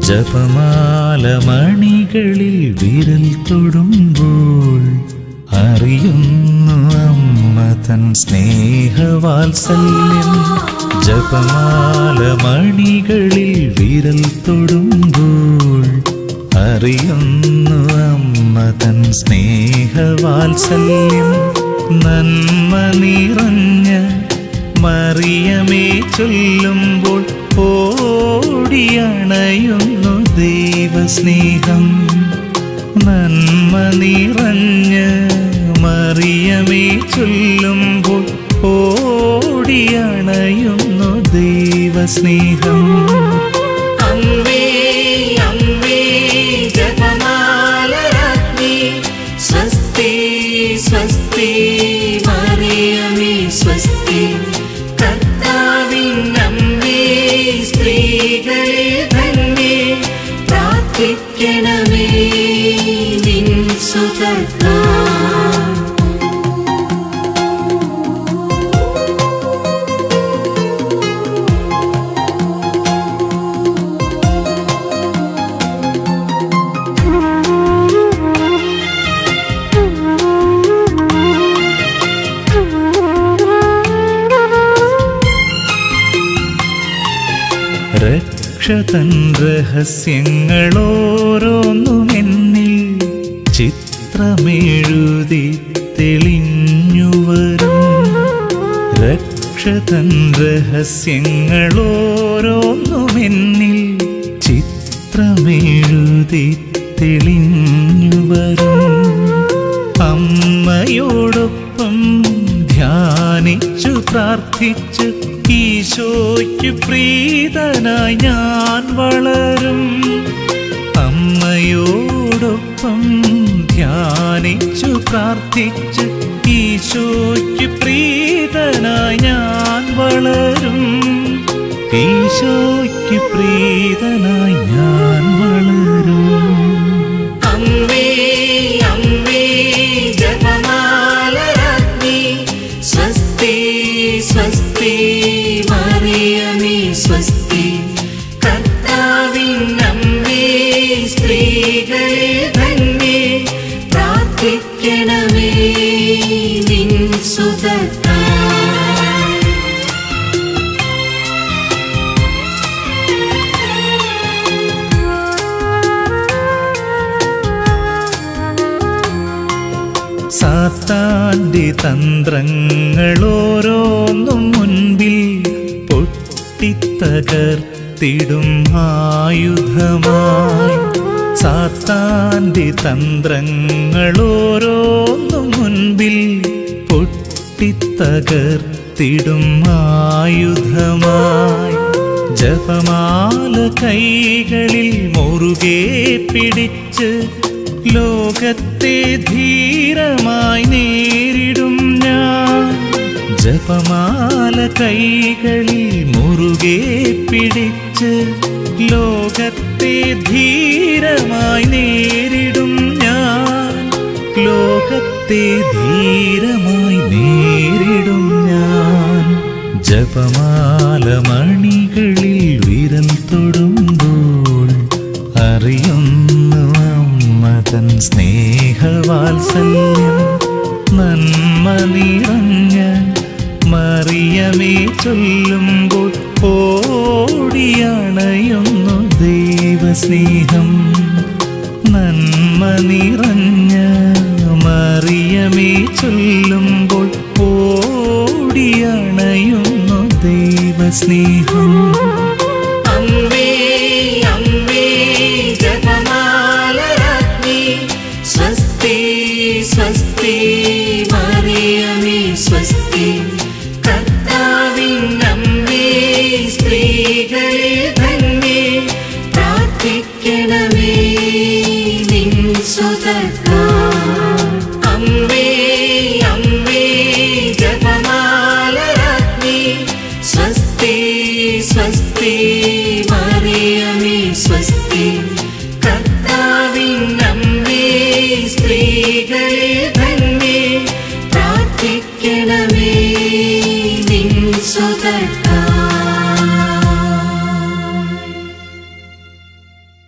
ജപമാല മണികളിൽ വിരൽ തൊടുമ്പോൾ അറിയുന്നു അമ്മ തൻ സ്നേഹവാത്സല്യം ജപമാല മണികളിൽ വിരൽ തൊടുമ്പോൾ അറിയുന്നു അമ്മ തൻ സ്നേഹവാത്സല്യം നന്മ നിറഞ്ഞ മറിയമേ ചൊല്ലുമ്പോൾ ഓടിയണയുന്നു ദൈവസ്നേഹം നന്മ നിറഞ്ഞ് മറിയമേ ചൊല്ലുമ്പോൾ ഓടിയണയുന്നു ദൈവസ്നേഹം അമ്മേ അമ്മേ ജപമാലരാജ്ഞി സ്വസ്തി സ്വസ്തി മറിയമേ സ്വസ്തി കർത്താവിൻ അമ്മേ സ്ത്രീകളെ തന്നെ പ്രാർത്ഥിക്കണമേ നിൻ സുഖത്താ രക്ഷതൻ രഹസ്യങ്ങളോരോന്നും എന്നിൽ ചിത്രമെഴുതി തെളിഞ്ഞു വരും രക്ഷതൻ രഹസ്യങ്ങളോരോന്നും എന്നിൽ ചിത്രമെഴുതി തെളിഞ്ഞു വരും അമ്മയോടൊപ്പം ധ്യാനിച്ചു പ്രാർത്ഥിച്ച് ഈശോയ്ക്ക് പ്രീതനായി ഞാൻ വളരും അമ്മയോടൊപ്പം ധ്യാനിച്ചു പ്രാർത്ഥിച്ച് ഈശോയ്ക്ക് പ്രീതനായി ഞാൻ വളരും ഈശോയ്ക്ക് പ്രീതനായി ഞാൻ വളരും അമ്മേ അമ്മേ ജപമാലരാജ്ഞി സ്വസ്തി സ്വസ്തി മറിയമേ സ്വസ്തി കർത്താവിൻ അമ്മേ സ്ത്രീകളെ തന്നെ പ്രാർത്ഥിക്കണമേ നിൻ സുതത്താ സാത്താന്റെ തന്ത്രങ്ങളോരോന്നും മുൻപിൽ പൊട്ടിത്തകർത്തിടും ആയുധമായി സാത്താന്റെ തന്ത്രങ്ങളോരോന്നും മുൻപിൽ പൊട്ടിത്തകർത്തിടും ആയുധമായി ജപമാല കൈകളിൽ മുറുകെ പിടിച്ച് ലോകത്തെ ധീരമായി നേരിടും ഞാൻ ജപമാല കൈകളിൽ മുറുകെ പിടിച്ച് ലോകത്തെ ധീരമായി നേരിടും ഞാൻ ലോകത്തെ ധീരമായി നേരിടും ഞാൻ ജപമാല മണികളിൽ വിരൽ തൊടുമ്പോൾ അറിയുന്നു അമ്മ തൻ സ്നേഹവാത്സല്യം നന്മ നിറഞ്ഞ മറിയമേ ചൊല്ലുമ്പോൾ ഓടിയണയുന്നു ദൈവസ്നേഹം നന്മ നിറഞ്ഞ മറിയമേ ചൊല്ലുമ്പോൾ ഓടിയണയുന്നു ദൈവസ്നേഹം അമ്മേ അമ്മേ ജപമാലരാജ്ഞി സ്വസ്തി സ്വസ്തി മറിയമേ സ്വസ്തി കർത്താവിൻ അമ്മേ സ്ത്രീകളെ തന്നെ പ്രാർത്ഥിക്കണമേ നിൻ സുതത്താ അമ്മേ അമ്മേ ജപമാലരാജ്ഞി സ്വസ്തി സ്വസ്തി മറിയമേ സ്വസ്തി കർത്താവിൻ അമ്മേ സ്ത്രീകളെ തന്നെ പ്രാർത്ഥിക്കണമേ നിൻ സുതത്താ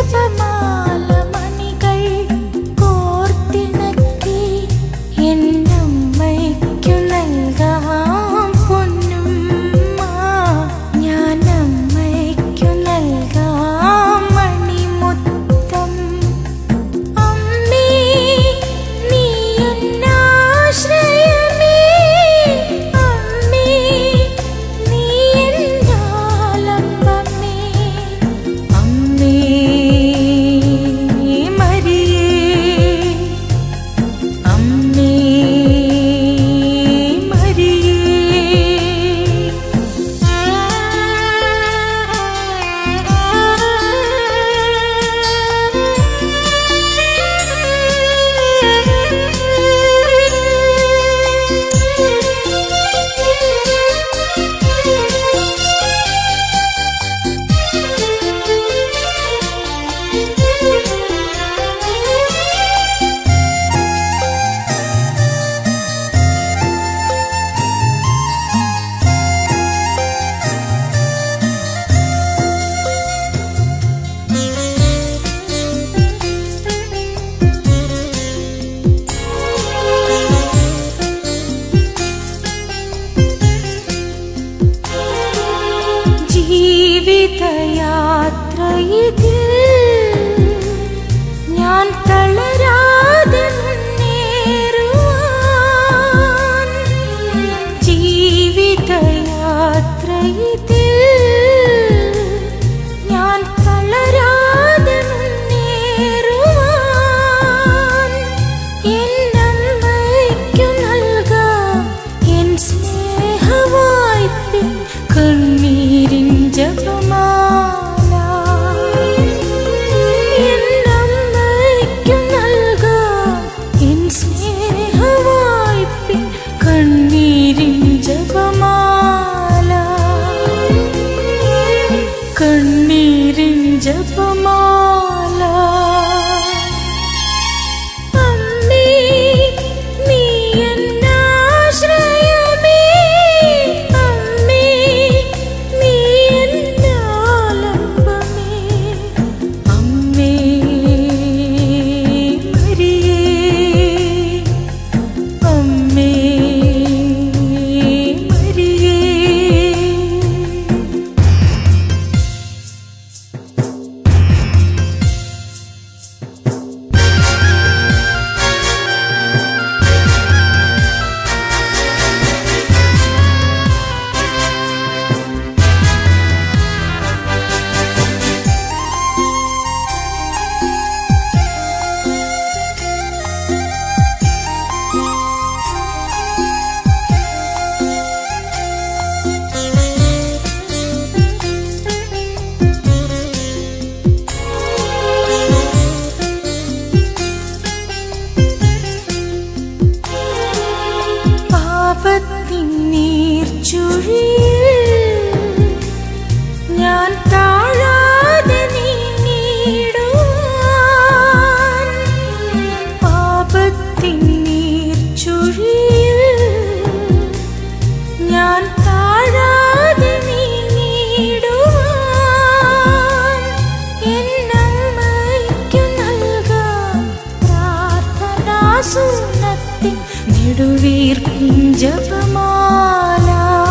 ജപമാല മണികൾ കോർത്തിണക്കി എന്നമ്മയ്ക്കു നൽകാം പൊന്നുമ്മ ഞാൻ അമ്മയ്ക്കു നൽകാം മണിമുത്തം അമ്മേ നീ എന്നാശ്രയമേ അമ്മേ നീ എന്നാലംബമേ അമ്മേ മരിയേ അമ്മേ ജീവിതയാത്രയിതിൽ ഞാൻ തളരാതെ മുന്നേറുവാൻ ജീവിതയാത്രയിതിൽ ഞാൻ തളരാതെ മുന്നേറുവാൻ എന്നമ്മയ്ക്കു നൽകാം എൻ സ്നേഹവായ്പിൻ കണ്ണീരിൻ ജപമാല എന്നമ്മയ്ക്കു നൽകാം എൻ സ്നേഹവായ്പിൻ കണ്ണീരിൻ ജപമാല കണ്ണീരിൻ ജപമാല അമ്മേ നീ എന്നാശ്രയമേ അമ്മേ നീ എന്നാലംബമേ അമ്മേ മരിയേ അമ്മേ മരിയേ പാപത്തിൻ നീർച്ചുഴിയിൽ ഞാൻ താഴാതെ നീങ്ങിടുവാൻ പാപത്തിൻ നീർച്ചുഴിയിൽ ഞാൻ താഴാതെ നീങ്ങിടുവാൻ എന്നമ്മയ്ക്കു നൽകാം പ്രാർത്ഥനാസൂനത്തിൻ നെടുവീർപ്പിൻ ജപമാല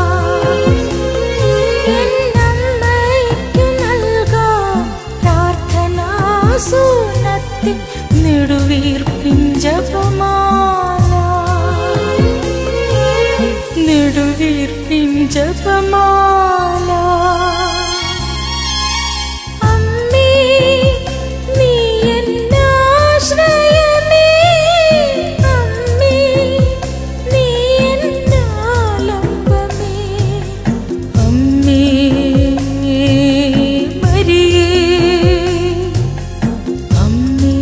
എന്നമ്മയ്ക്കു നൽകാം പ്രാർത്ഥനാസൂനത്തിൻ നെടുവീർപ്പിൻ ജപമാല നെടുവീർപ്പിൻ ജപമാല അമ്മേ നീ എന്നാശ്രയമേ അമ്മേ നീ എന്നാലംബമേ അമ്മേ മരിയേ അമ്മേ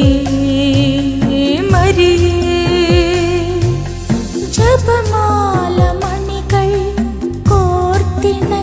മരിയേ ജപമാല മണികൾ കോർത്തിണ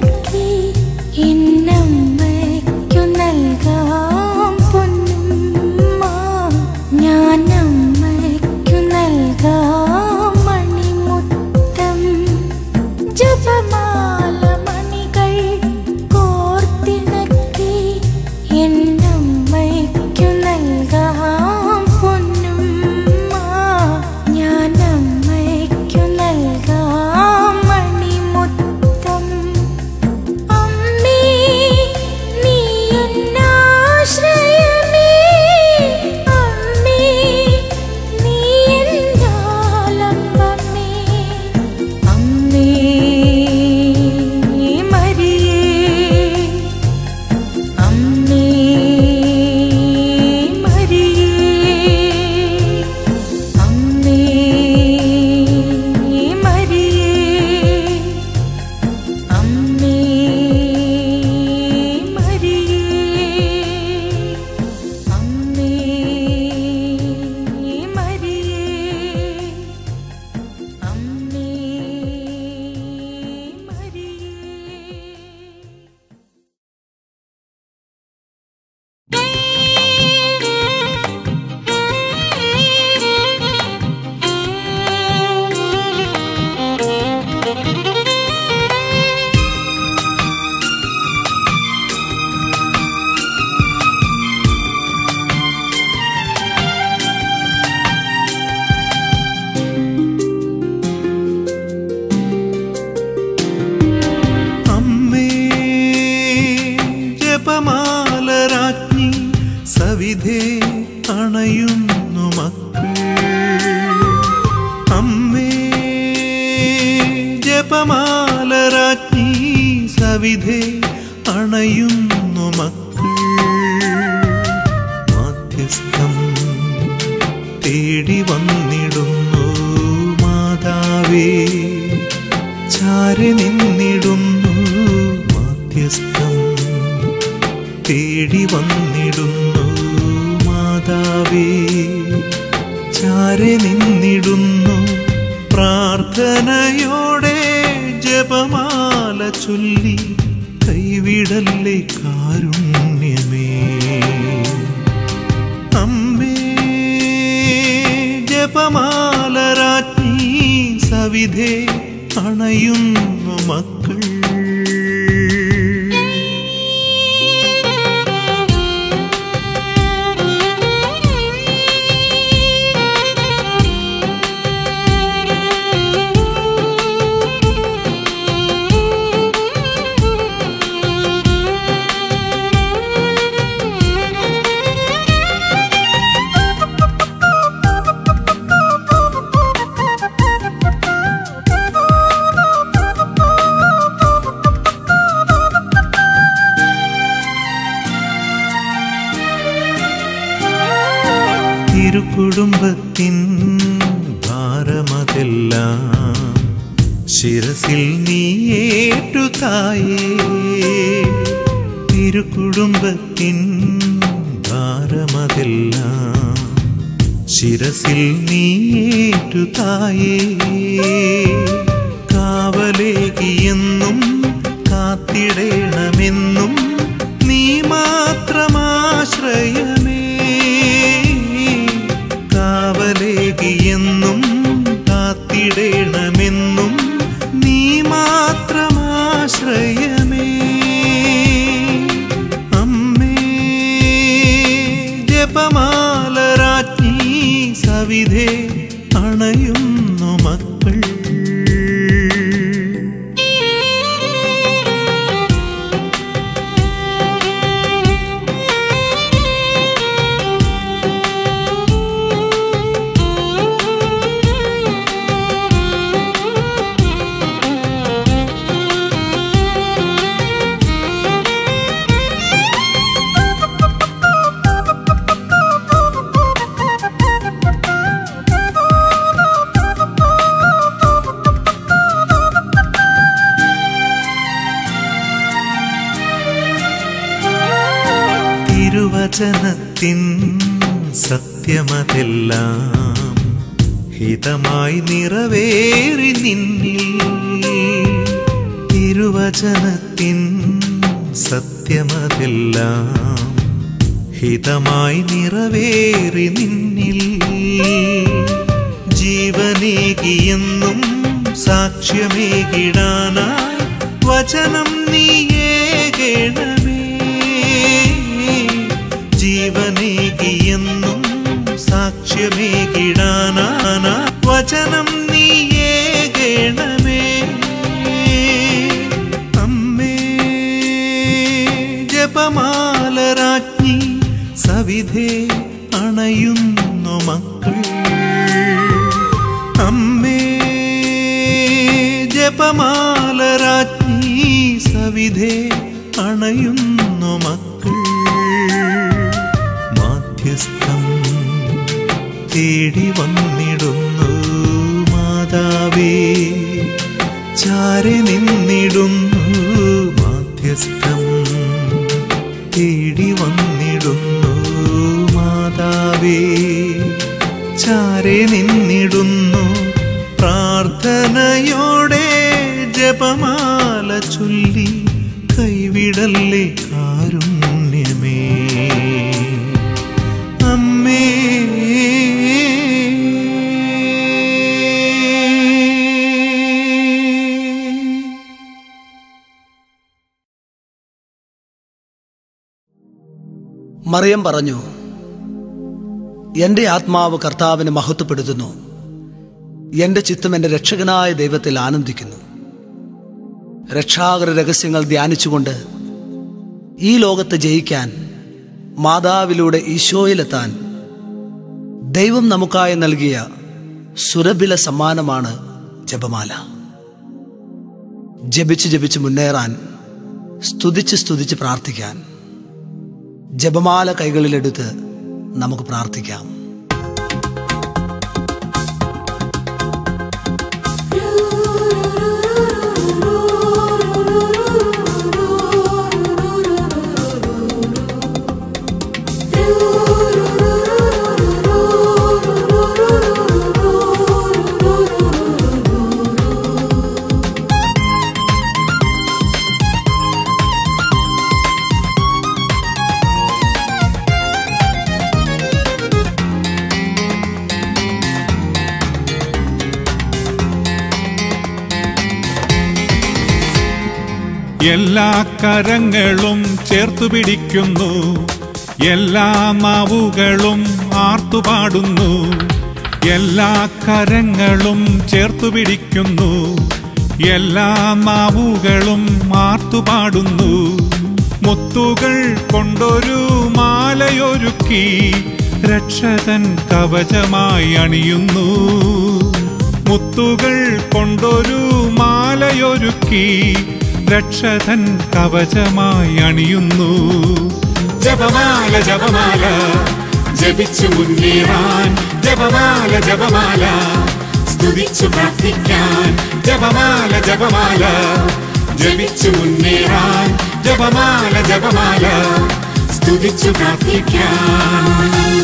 സവിധേ അണയുന്നു മക്കൾ അമ്മേ ജപമാലരാജ്ഞി സവിധേ അണയുന്നു മക്കൾ മാധ്യസ്ഥം തേടി വന്നിടുന്നു മാതാവേ ചാരി നിന്നിടുന്നു മാധ്യസ്ഥം തേടി വന്നിടുന്നു മാതാവേ ചാരി നിന്നിടുന്നു പ്രാർത്ഥനയോടെ ജപമാല ചൊല്ലി കൈവിടല്ലേ കാരുണ്യമേ അമ്മേ ജപമാലരാജ്ഞി സവിധേ അണയുന്നു മക്കൾ തിരുക്കുടുംബത്തിൻ ഭാരമതെല്ലാം ശിരസിൽ നീ ഏറ്റു തായേ തിരുക്കുടുംബത്തിൻ ഭാരമതെല്ലാം ശിരസിൽ നീ ഏറ്റു തായേ കാവലേകിയെന്നും കാത്തിടേണമെന്നും നീ മാത്രമാശ്രയമേ കാവലേകിയെന്നും കാത്തിടേണമെന്നും നീ മാത്രമാശ്രയമേ അമ്മേ ജപമാലരാജ്ഞി സവിധേ അണയുന്നു മക്കൾ തിരുവചനത്തിൻ സത്യമതെല്ലാം ഹിതമായി നിറവേറി നിന്നിൽ തിരുവചനത്തിൻ സത്യമതെല്ലാം ഹിതമായി നിറവേറി നിന്നിൽ ജീവനേകിയെന്നും സാക്ഷ്യമേകിടാനായി വചനം നീയേകണമേ ജീവനേകിയെന്നും സാക്ഷ്യമേകിടാനാന വചനം നീയേകണമേ അമ്മേ ജപമാലരാജ്ഞി സവിധേ അണയുന്നു മക്കൾ അമ്മേ ജപമാലരാജ്ഞി സവിധേ അണയുന്നു മക്കൾ മാധ്യസ്ഥം തേടി വന്നിടുന്നു മാതാവേ ചാരി നിന്നിടുന്നു മാധ്യസ്ഥം തേടി വന്നിടുന്നു മാതാവേ ചാരി നിന്നിടുന്നു പ്രാർത്ഥനയോടെ ജപമാല ചൊല്ലി കൈവിടല്ലേ കാരുണ്യമേ അമ്മേ മറിയം പറഞ്ഞു എൻ്റെ ആത്മാവ് കർത്താവിനെ മഹത്വപ്പെടുത്തുന്നു എൻ്റെ ചിത്തം എൻ്റെ രക്ഷകനായ ദൈവത്തിൽ ആനന്ദിക്കുന്നു രക്ഷാകര രഹസ്യങ്ങൾ ധ്യാനിച്ചുകൊണ്ട് ഈ ലോകത്തെ ജയിക്കാൻ മാതാവിലൂടെ ഈശോയിലെത്താൻ ദൈവം നമുക്കായി നൽകിയ സുരഭില സമ്മാനമാണ് ജപമാല ജപിച്ച് ജപിച്ച് മുന്നേറാൻ സ്തുതിച്ച് സ്തുതിച്ച് പ്രാർത്ഥിക്കാൻ ജപമാല കൈകളിലെടുത്ത് നമുക്ക് പ്രാർത്ഥിക്കാം എല്ലാ കരങ്ങളും ചേർത്തു പിടിക്കുന്നു എല്ലാ നാവുകളും ആർത്തുപാടുന്നു എല്ലാ കരങ്ങളും ചേർത്തു പിടിക്കുന്നു എല്ലാ നാവുകളും ആർത്തുപാടുന്നു മുത്തുകൾ കൊണ്ടൊരു മാലയൊരുക്കി രക്ഷകൻ കവചമായി അണിയുന്നു മുത്തുകൾ കൊണ്ടൊരു മാലയൊരുക്കി രക്ഷകൻ കവചമായി അണിയുന്നു ജപമാല ജപമാല ജപിച്ചു മുന്നേറാൻ ജപമാല ജപമാല സ്തുതിച്ചു പ്രാർത്ഥിക്കാൻ ജപമാല ജപമാല ജപിച്ചു മുന്നേറാൻ ജപമാല ജപമാല സ്തുതിച്ചു പ്രാർത്ഥിക്കാൻ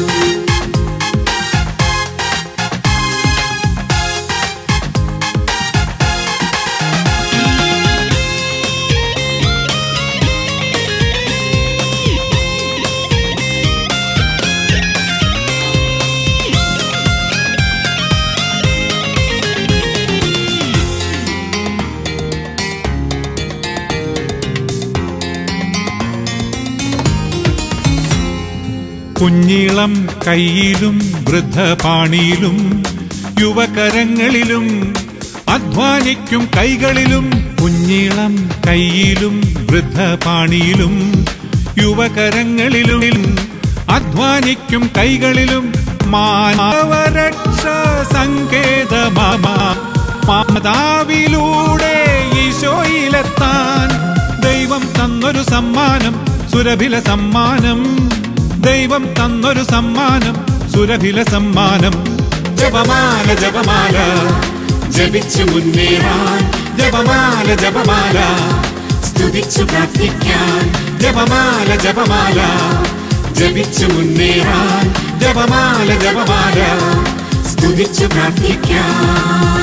കുഞ്ഞിളം കയ്യിലും വൃദ്ധപാണിയിലും യുവകരങ്ങളിലും അധ്വാനിക്കും കൈകളിലും കുഞ്ഞിളം കയ്യിലും വൃദ്ധപാണിയിലും യുവകരങ്ങളിലും അധ്വാനിക്കും കൈകളിലും മാനവരക്ഷ സങ്കേതമാമ മാതാവിലൂടെ ഈശോയിലെത്താൻ ദൈവം തന്നൊരു സമ്മാനം സുരഭില സമ്മാനം ദൈവം തന്നൊരു സമ്മാനം സുരഭില സമ്മാനം ജപമാല ജപമാല ജപിച്ചു മുന്നേറാൻ ജപമാല ജപമാല സ്തുതിച്ചു പ്രാർത്ഥിക്കാൻ ജപമാല ജപമാല ജപിച്ചു മുന്നേറാൻ ജപമാല ജപമാല സ്തുതിച്ചു പ്രാർത്ഥിക്കാൻ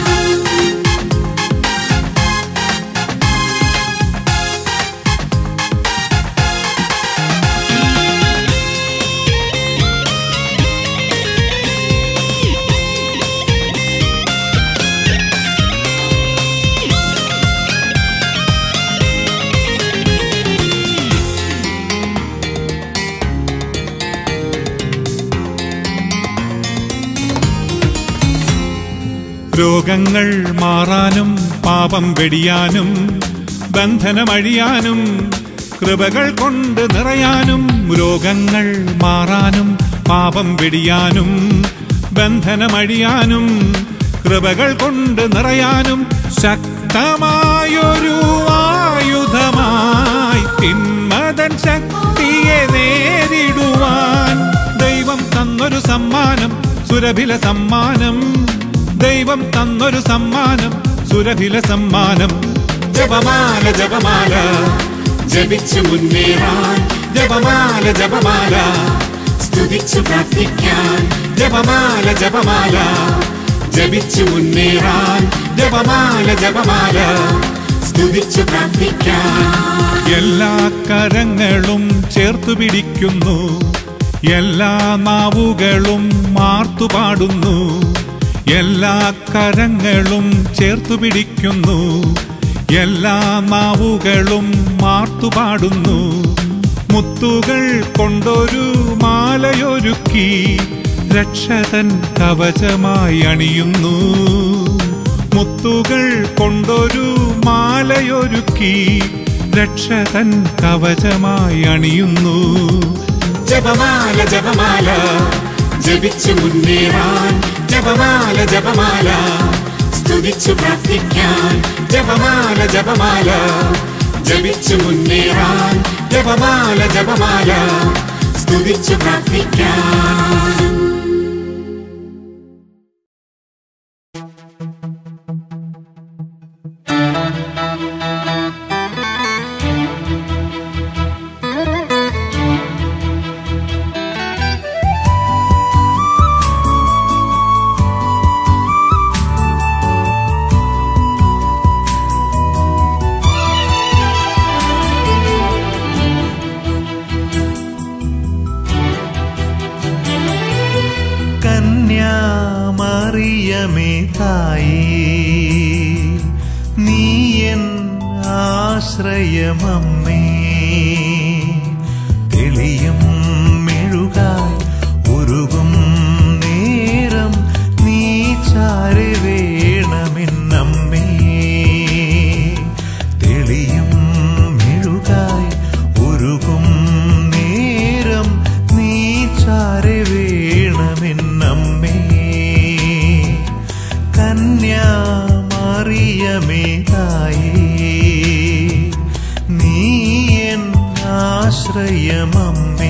രോഗങ്ങൾ മാറാനും പാപം വെടിയാനും ബന്ധനമഴിയാനും കൃപകൾ കൊണ്ട് നിറയാനും രോഗങ്ങൾ മാറാനും പാപം വെടിയാനും ബന്ധനമഴിയാനും കൃപകൾ കൊണ്ട് നിറയാനും ശക്തമായൊരു ആയുധമായി തിന്മതൻ ശക്തിയെ നേരിടുവാൻ ദൈവം തന്നൊരു സമ്മാനം സുരഭില സമ്മാനം ദൈവം തന്നൊരു സമ്മാനം സുരഭില സമ്മാനം ജപമാല ജപമാല ജപിച്ചു മുന്നേറാൻ ജപമാല ജപമാല സ്തുതിച്ചു പ്രാർത്ഥിക്കാൻ ജപമാല ജപമാല ജപിച്ചു മുന്നേറാൻ ജപമാല ജപമാല സ്തുതിച്ചു പ്രാർത്ഥിക്കാൻ എല്ലാ കരങ്ങളും ചേർത്തു പിടിക്കുന്നു എല്ലാ നാവുകളും മാർത്തുപാടുന്നു എല്ലാ കരങ്ങളും ചേർത്തു പിടിക്കുന്നു എല്ലാ നാവുകളും മാർത്തുപാടുന്നു മുത്തുകൾ കൊണ്ടൊരു മാലയൊരുക്കി രക്ഷതൻ കവചമായി അണിയുന്നു മുത്തുകൾ കൊണ്ടൊരു മാലയൊരുക്കി രക്ഷതൻ കവചമായി അണിയുന്നു ജപമാല ജപമാല ജപിച്ചു മുന്നേറാൻ ജപമാല ജപമാല സ്തുതിച്ചു പ്രാർത്ഥിക്കാൻ ജപമാല ജപമാല ജപിച്ചു മുന്നേറാൻ ജപമാല ജപമാല സ്തുതിച്ചു പ്രാർത്ഥിക്കാൻ കന്യാമറിയമേ തായേ നീ എൻ ആശ്രയമമ്മേ തെളിയും മെഴുകായി ഉരുകും നേരം നീ ചാരി വേണമെന്നമ്മേ തെളിയും മെഴുകായി ഉരുകും നേരം നീ ചാരി വേണമെന്നമ്മേ കന്യാമറിയമേ തായേ നീ എൻ ആശ്രയമമ്മേ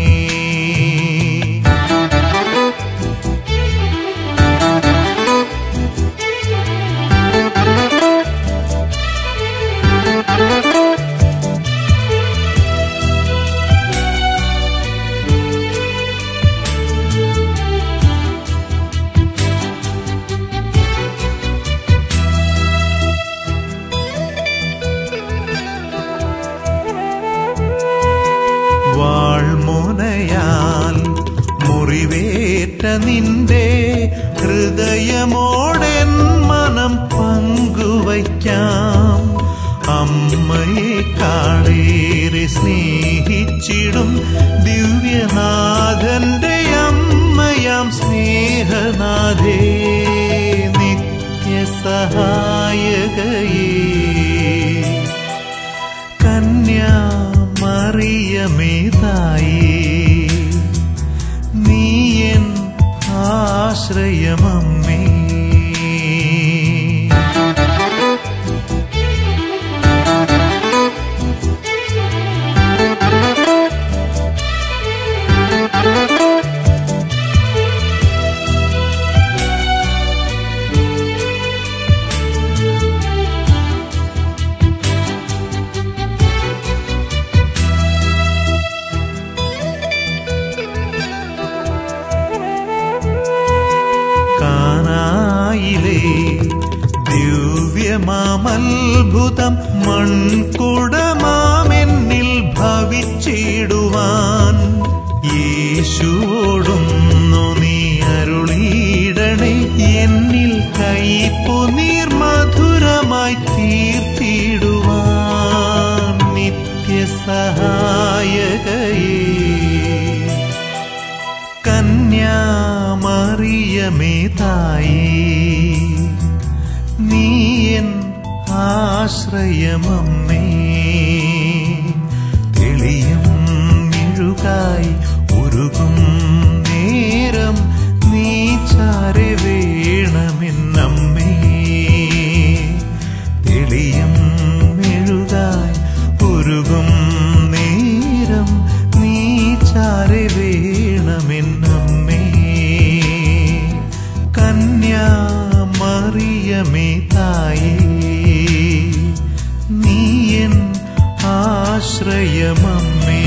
വാൾമുനയാൽ മുറിവേറ്റ നിന്റെ ഹൃദയമോടെൻ മനം പങ്കുവയ്ക്കാം അമ്മയെ കാളേറെ സ്നേഹിച്ചിടും ദിവ്യനാഥന്റെ അമ്മയാം സ്നേഹനാഥേ നിത്യസഹായകയേ കന്യാമറിയമേ തായേ നീ എൻ ആശ്രയമമ്മേ കാനായിലെ ദിവ്യമാമത്ഭുതം മൺകുടമാമെന്നിൽ ഭവിച്ചിടുവാൻ യേശുവോടുന്നു നീ അരുളിയിടണേ എന്നിൽ കൈപ്പു നീർമധുരമായി തീർത്തിടുവാൻ നിത്യസഹായകയേ കന്യാമറിയമേ തായേ നീ എൻ ആശ്രയമമ്മേ തെളിയും മെഴുകായി ഉരുകും നേരം നീ ചാരി വേണമെന്നമ്മേ തെളിയും മെഴുകായി ഉരുകും നേരം നീ ചാരി വേണമെന്നമ്മേ കന്യാമറിയമേ തായേ നീ എൻ ആശ്രയമമ്മേ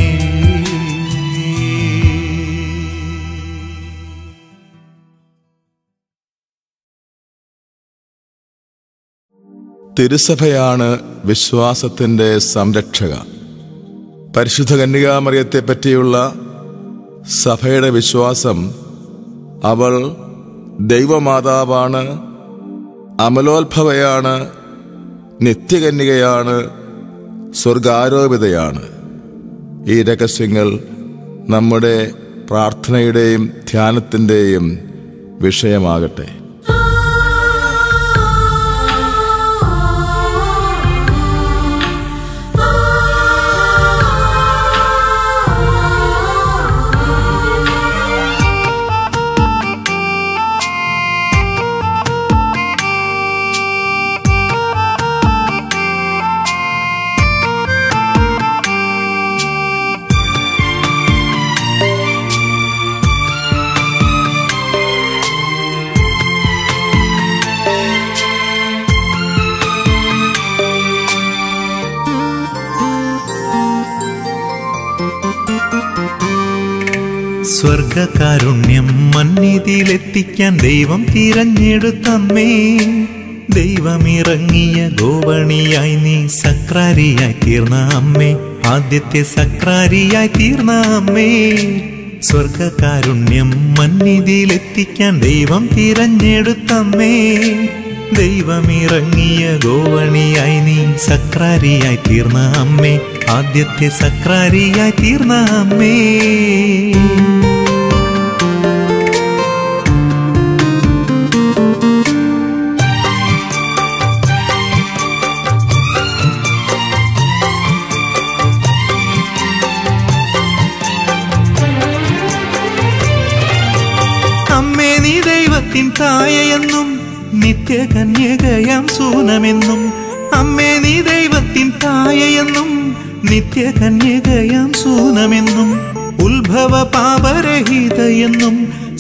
തിരുസഭയാണ് വിശ്വാസത്തിന്റെ സംരക്ഷക പരിശുദ്ധ കന്യകാമറിയത്തെ പറ്റിയുള്ള സഭയുടെ വിശ്വാസം അവൾ ദൈവമാതാവാണ് അമലോത്ഭവയാണ് നിത്യകന്യകയാണ് സ്വർഗാരോപിതയാണ് ഈ രഹസ്യങ്ങൾ നമ്മുടെ പ്രാർത്ഥനയുടെയും ധ്യാനത്തിൻ്റെയും വിഷയമാകട്ടെ ആ സ്വർഗകാരുണ്യം മന്നിതിയിലെത്തിക്കാൻ ദൈവം തിരഞ്ഞെടുത്തമ്മേ ദൈവമിറങ്ങിയ ഗോവണിയായി നീ സക്രാരിയായി തീർന്ന അമ്മേ ആദ്യത്തെ സക്രാരിയായി തീർന്ന അമ്മേ സ്വർഗകാരുണ്യം മന്നിതിയിലെത്തിക്കാൻ ദൈവം തിരഞ്ഞെടുത്തമ്മേ ദൈവമിറങ്ങിയ ഗോവണിയായി നീ സക്രാരിയായി തീർന്ന അമ്മേ ആദ്യത്തെ സക്രാരിയായി തീർന്ന അമ്മേ അമ്മേ നീ ദൈവത്തിൻ തായയെന്നും നിത്യകന്യകയാം സൂനമെന്നും അമ്മേ നീ ദൈവത്തിൻ തായയെന്നും നിത്യകന്യകയാം സൂനമെന്നും ഉത്ഭവ പാപരഹിതയെന്നും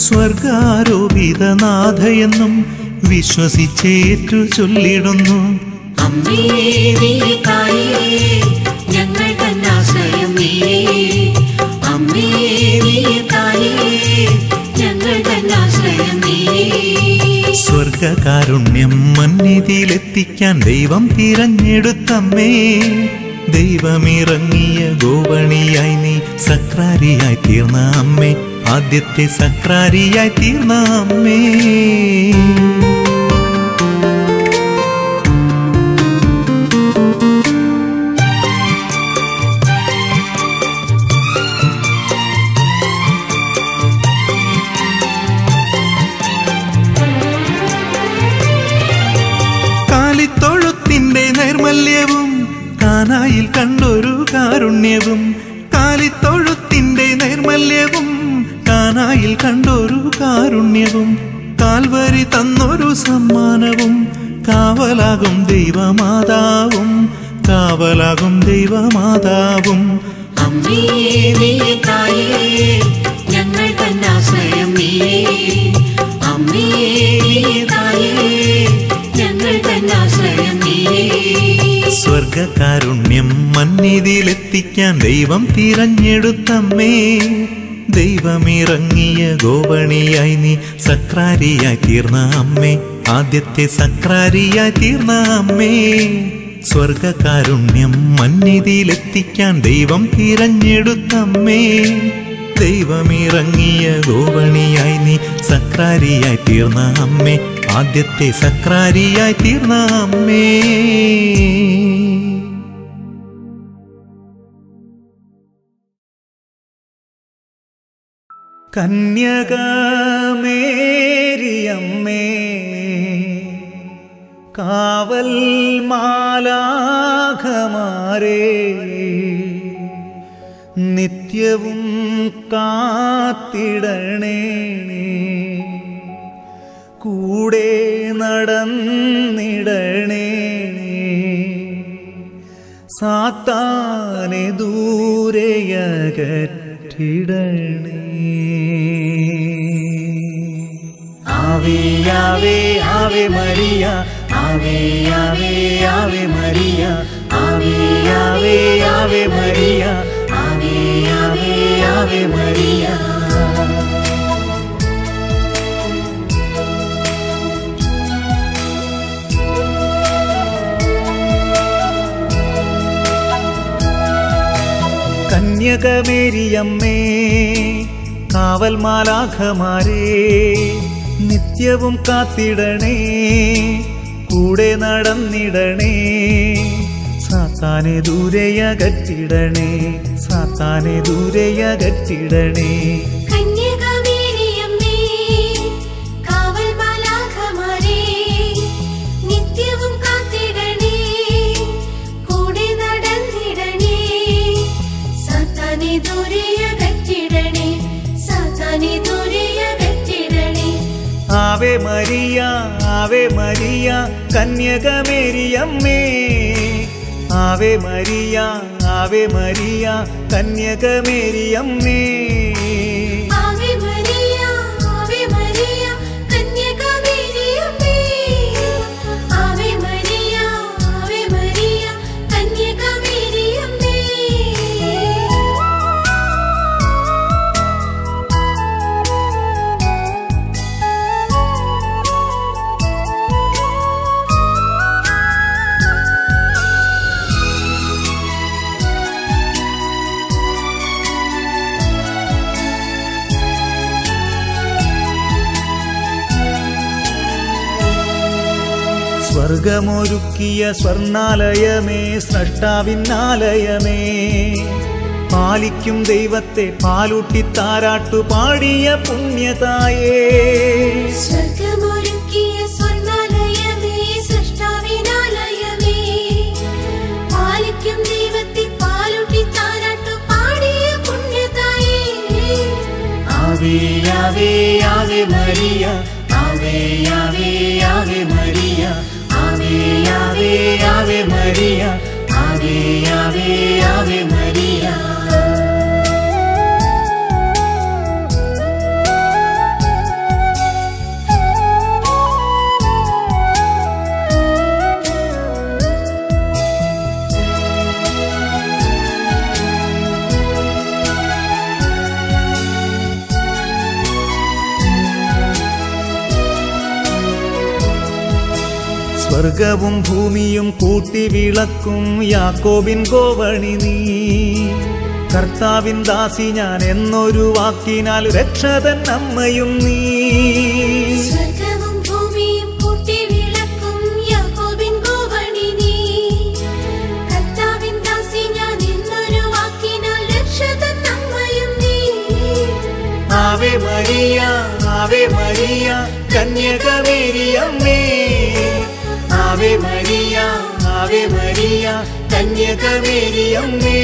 സ്വർഗാരോപിതനാഥയെന്നും വിശ്വസിച്ചേറ്റു ചൊല്ലിടുന്നു അമ്മേ നീ തായേ ഞങ്ങൾ തന്നാശ്രയം നീ അമ്മേ നീ തായേ ഞങ്ങൾ തന്നാശ്രയം നീ സ്വർഗകാരുണ്യം മന്നിതിയിലെത്തിക്കാൻ ദൈവം തിരഞ്ഞെടുത്തമ്മേ ദൈവമിറങ്ങിയ ഗോവണിയായി നീ സക്രാരിയായി തീർന്ന അമ്മേ ആദ്യത്തെ സക്രാരിയായി തീർന്ന അമ്മേ കാലിത്തൊഴുത്തിന്റെ നൈർമല്യവും കാനായിൽ കണ്ടൊരു കാരുണ്യവും കാലിത്തൊഴുത്തിന്റെ നൈർമല്യവും കാനായിൽ കണ്ടൊരു കാരുണ്യവും കാൽവരി തന്നൊരു സമ്മാനവും കാവലാകും ദൈവമാതാവും കാവലാകും ദൈവമാതാവും അമ്മേ നീ തായേ ഞങ്ങൾ തന്നാശ്രയം നീ അമ്മേ നീ തായേ ഞങ്ങൾ തന്നാശ്രയം നീ സ്വർഗകാരുണ്യം മന്നിതിയിലെത്തിക്കാൻ ദൈവം തിരഞ്ഞെടുത്തമ്മേ ദൈവമിറങ്ങിയ ഗോവണിയായി നീ സക്രാരിയായി തീർന്ന അമ്മേ ആദ്യത്തെ സക്രാരിയായി തീർന്ന അമ്മേ സ്വർഗകാരുണ്യം മന്നിതിയിലെത്തിക്കാൻ ദൈവം തിരഞ്ഞെടുത്തമ്മേ ദൈവമിറങ്ങിയ ഗോവണിയായി നീ സക്രാരിയായി തീർന്ന അമ്മേ ആദ്യത്തെ സക്രാരിയായി തീർന്ന അമ്മേ കന്യകമേരിയമ്മേ കാവൽ മാലാഖമാരേ നിത്യവും കാത്തിടണേ കൂടെ നടന്നിടണേ സാത്താനെ ദൂരെയകറ്റിടണേ ആവേ ആവേ ആവേ മരിയ ആവേ ആവേ ആവേ മരിയ ആവേ ആവേ ആവേ മരിയ ആവേ ആവേ ആവേ മരിയ കന്യകമേരിയമ്മേ കാവൽ മാലാഖമാരേ നിത്യവും കാത്തിടണേ കൂടെ നടന്നിടണേ സാത്താനെ ദൂരെയകറ്റിടണേ സാത്താനെ ദൂരെയകറ്റിടണേ കന്യകവേലിയമ്മേ കാവൽ മാലാഖമാരേ നിത്യവും കാത്തിടണേ കൂടെ നടന്നിടണേ സാത്താനെ ദൂരെയകറ്റിടണേ സാത്താനെ ദൂരെയകറ്റിടണേ ആവേ മരിയ ആവേ മരിയ കന്യകമേരിയമ്മേ ആവേ മരിയ ആവേ മരിയ കന്യകമേരിയമ്മേ ആവേ മരിയ ആവേ മരിയ കന്യകവേലിയമ്മേ ആവേ മരിയ ആവേ മരിയ കന്യകവേലിയമ്മേ സ്വർഗമൊരുക്കിയ സ്വർണാലയമേ സ്രഷ്ടാവിന്നാലയമേ പാലിക്കും ദൈവത്തെ പാലൂട്ടി താരാട്ടു പാടിയ പുണ്യതായേ സ്വർഗമൊരുക്കിയ സ്വർണ്ണാലയമേ സൃഷ്ടാവിനാലയമേ പാലിക്കും ദൈവത്തെ പാലൂട്ടി താരാട്ടു പാടിയ പുണ്യതായേ ആവേ ആവേ ആവേ മരിയ ആവേ ആവേ ആവേ മരിയ ആവേ ആവേ ആവേ മരിയ ആവേ ആവേ ആവേ മരിയ സ്വർഗവും ഭൂമിയും കൂട്ടി വിളക്കും യാക്കോബിൻ ഗോവണി നീ കർത്താവിൻ ദാസി ഞാൻ എന്നൊരു വാക്കിനാൽ രക്ഷതൻ അമ്മയും നീ സ്വർഗവും ഭൂമിയും കൂട്ടി വിളക്കും യാക്കോബിൻ ഗോവണി നീ കർത്താവിൻ ദാസി ഞാൻ എന്നൊരു വാക്കിനാൽ രക്ഷതൻ അമ്മയും നീ ആവേ മരിയ ആവേ മരിയ കന്യകമേരിയമ്മേ ആവേ മരിയ ആവേ മരിയ കന്യകമേരിയമ്മേ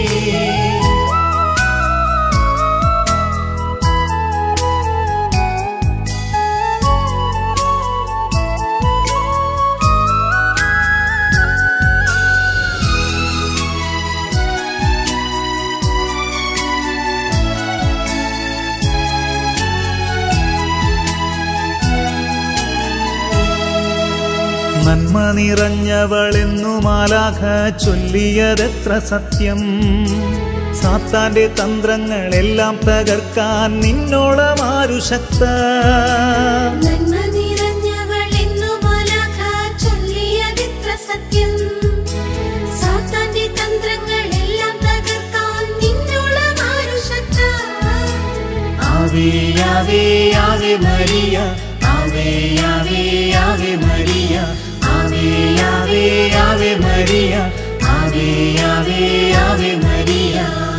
നന്മ നിറഞ്ഞവളെന്നു മാലാഖ ചൊല്ലിയതെത്ര സത്യം സാത്താന്റെ തന്ത്രങ്ങളെല്ലാം തകർക്കാൻ നിന്നോളമാരു ശക്ത നന്മ നിറഞ്ഞവളെന്നു മാലാഖ ചൊല്ലിയതെത്ര സത്യം സാത്താന്റെ തന്ത്രങ്ങളെല്ലാം തകർക്കാൻ നിന്നോളം ആരു ശക്ത ആവേ ആവേ ആവേ മരിയ ആവേ ആവേ ആവേ മരിയ ആവേ ആവേ ആവേ മരിയ ആവേ ആവേ ആവേ മരിയ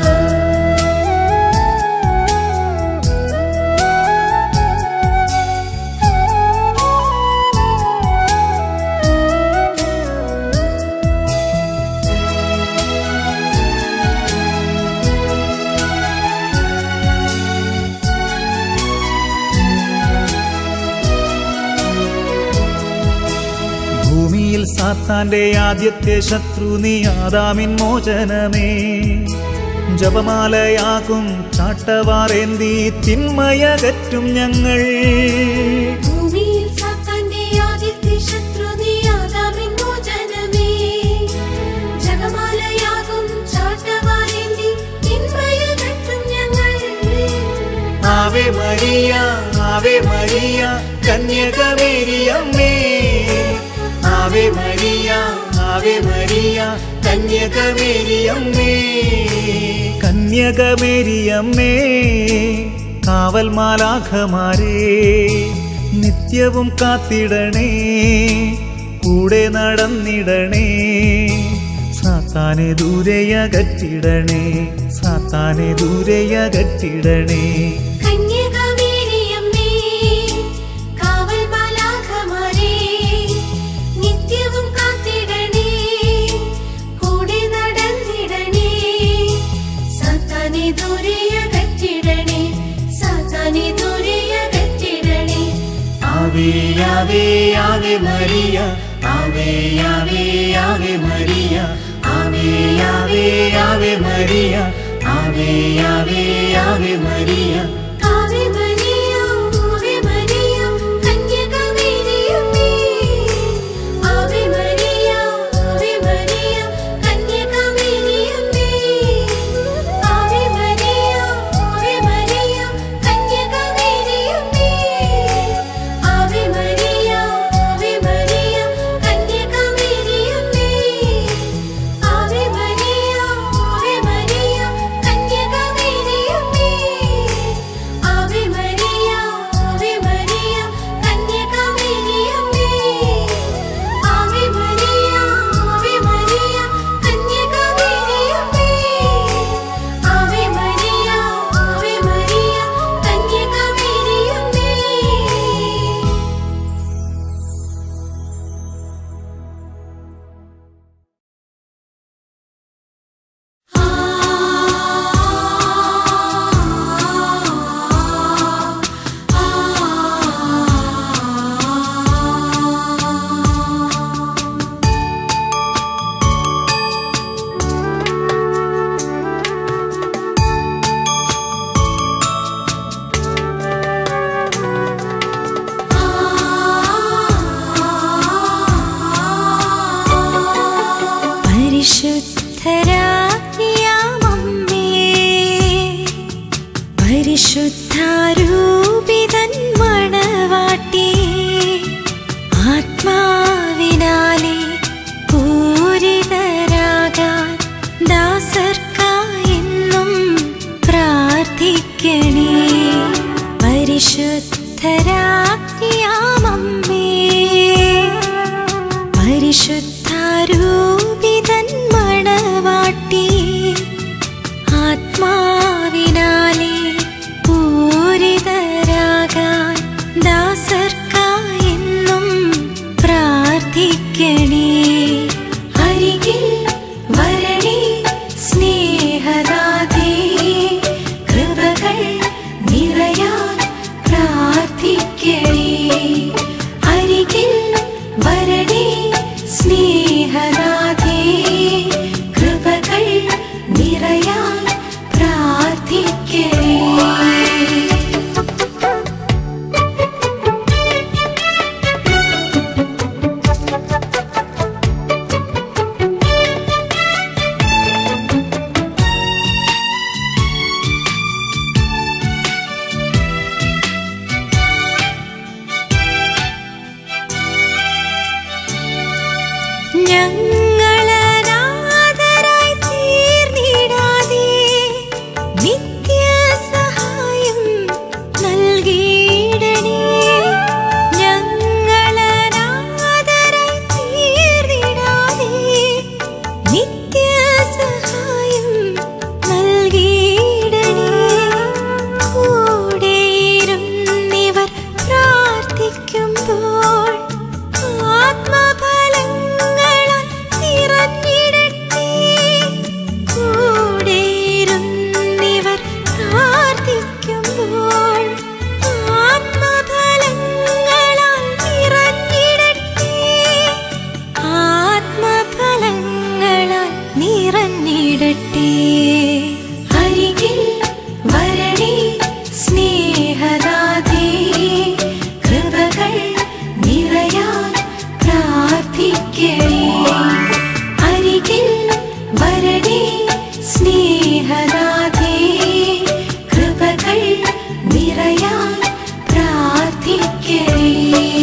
ഭൂമിയിൽ സാത്താന്റെ ആദ്യത്തെ ശത്രു നീ ആദാമിൻ മോചനമേ ജപമാലയാകും ചാട്ടവാറേന്തി തിന്മയകറ്റും ഞങ്ങൾ ഭൂമിയിൽ സാത്താന്റെ ആദ്യത്തെ ശത്രു നീ ആദാമിൻ മോചനമേ ജപമാലയാകും ചാട്ടവാറേന്തി തിന്മയകറ്റും ഞങ്ങൾ ആവേ മരിയ ആവേ മരിയ കന്യകമേരിയമ്മേ ആവേ മരിയ ആവേ മരിയ കന്യകമേരിയമ്മേ കന്യകമേരിയമ്മേ കാവൽ മാലാഖമാരേ നിത്യവും കാത്തിടണേ കൂടെ നടന്നിടണേ സാത്താനെ ദൂരെയകറ്റിടണേ സാത്താനെ ദൂരെയകറ്റിടണേ കന്യകമേരിയമ്മേ കാവൽ മാലാഖമാരേ നിത്യവും കാത്തിടണേ കൂടെ നടന്നിടണേ സാത്താനെ ദൂരെയകറ്റിടണേ സാത്താനെ ദൂരെയകറ്റിടണേ ആവേ ആവേ ആവേ മരിയ ആവേ ആവേ ആവേ മരിയ ആവേ ആവേ ആവേ മരിയ ആവേ ആവേ ആവേ മരിയ ആവേ മരിയ ആവേ മരിയ കന്യകമേരിയമ്മേ ആവേ മരിയ ആവേ മരിയ കന്യകമേരിയമ്മേ ആവേ മരിയ ആവേ മരിയ കന്യകമേരിയമ്മേ ആവേ മരിയ ആവേ മരിയ കന്യകമേരിയമ്മേ ആവേ മരിയ ആവേ മരിയ കന്യകമേരിയമ്മേ പരിശുദ്ധരാജ്ഞിയാമമ്മേ പരിശുദ്ധാരൂപിതൻ മണവാട്ടി ആത്മാവിനാലെ പൂരിതരാകാൻ ദാസർക്കായെന്നും പ്രാർത്ഥിക്കണേ അരികിൽ വരണേ സ്നേഹനാഥേ കൃപകൾ നിറയാൻ പ്രാർത്ഥിക്കണേ അരികിൽ വരണേ സ്നേഹനാഥേ കൃപകൾ നിറയാൻ പ്രാർത്ഥിക്കണേ ഞങ്ങളനാഥരായി തീർന്നിടാതെ നിത്യസഹായം നൽകിയിടണേ ഞങ്ങളനാഥരായി തീർന്നിടാതെ നിത്യസഹായം നൽകിയിടണേ കൂടെയിരുന്നിവർ പ്രാർത്ഥിക്കുമ്പോൾ ആത്മഫലങ്ങളാൽ നിറഞ്ഞിടട്ടെ കൂടെയിരുന്നിവർ പ്രാർത്ഥിക്കുമ്പോൾ ആത്മഫലങ്ങളാൽ നിറഞ്ഞിടട്ടെ ആത്മഫലങ്ങളാൽ നിറഞ്ഞിടട്ടെ അരികിൽ വരണേ സ്നേഹനാഥേ കൃപകൾ നിറയാൻ പ്രാർത്ഥിക്കണേ അരികിൽ വരണേ സ്നേഹനാഥേ കൃപകൾ നിറയാൻ പ്രാർത്ഥിക്കണേ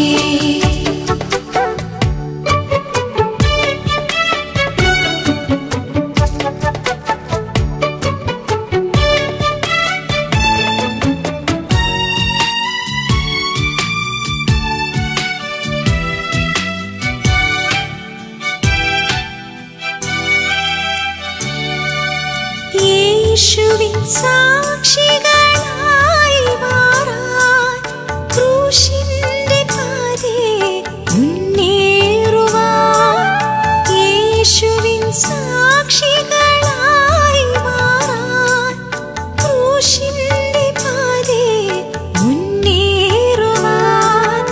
യേശുവിൻ സാക്ഷികളായി മാറാൻ ക്രൂശിന്റെ പാതേ മുന്നേറുവാൻ യേശുവിൻ സാക്ഷികളായി മാറാൻ ക്രൂശിന്റെ പാതേ മുന്നേറുവാൻ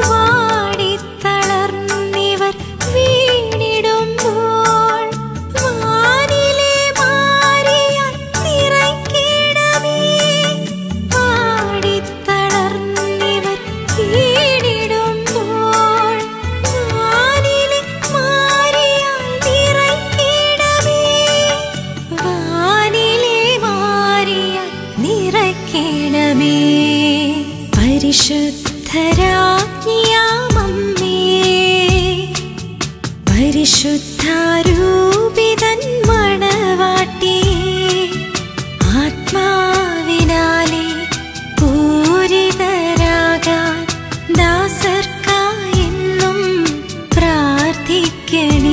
വാടിത്തളർന്നിവർ വീണിടുമ്പോൾ വാനിലെ മാറിയാൽ നിറയ്ക്കിടമേ പാടിത്തളർന്നിവർ വീണിടുമ്പോൾ വാനിലെ മാറിയാൽ നിറയ്ക്കിടമേ വാനിലെ മാറിയാൽ നിറയ്ക്കിടമേ പരിശുദ്ധരാജ്ഞിയാമമ്മേ പരിശുദ്ധാരൂപിതൻ മണവാട്ടി ആത്മാവിനാലെ പൂരിതരാകാൻ ദാസർക്കായെന്നും പ്രാർത്ഥിക്കണേ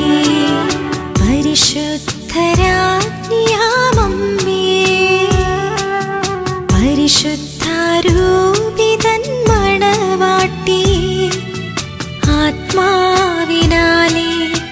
പരിശുദ്ധരാജ്ഞിയാമമ്മേ പരിശുദ്ധാരൂപിതൻ മണവാട്ടി ആത്മാവിനാലെ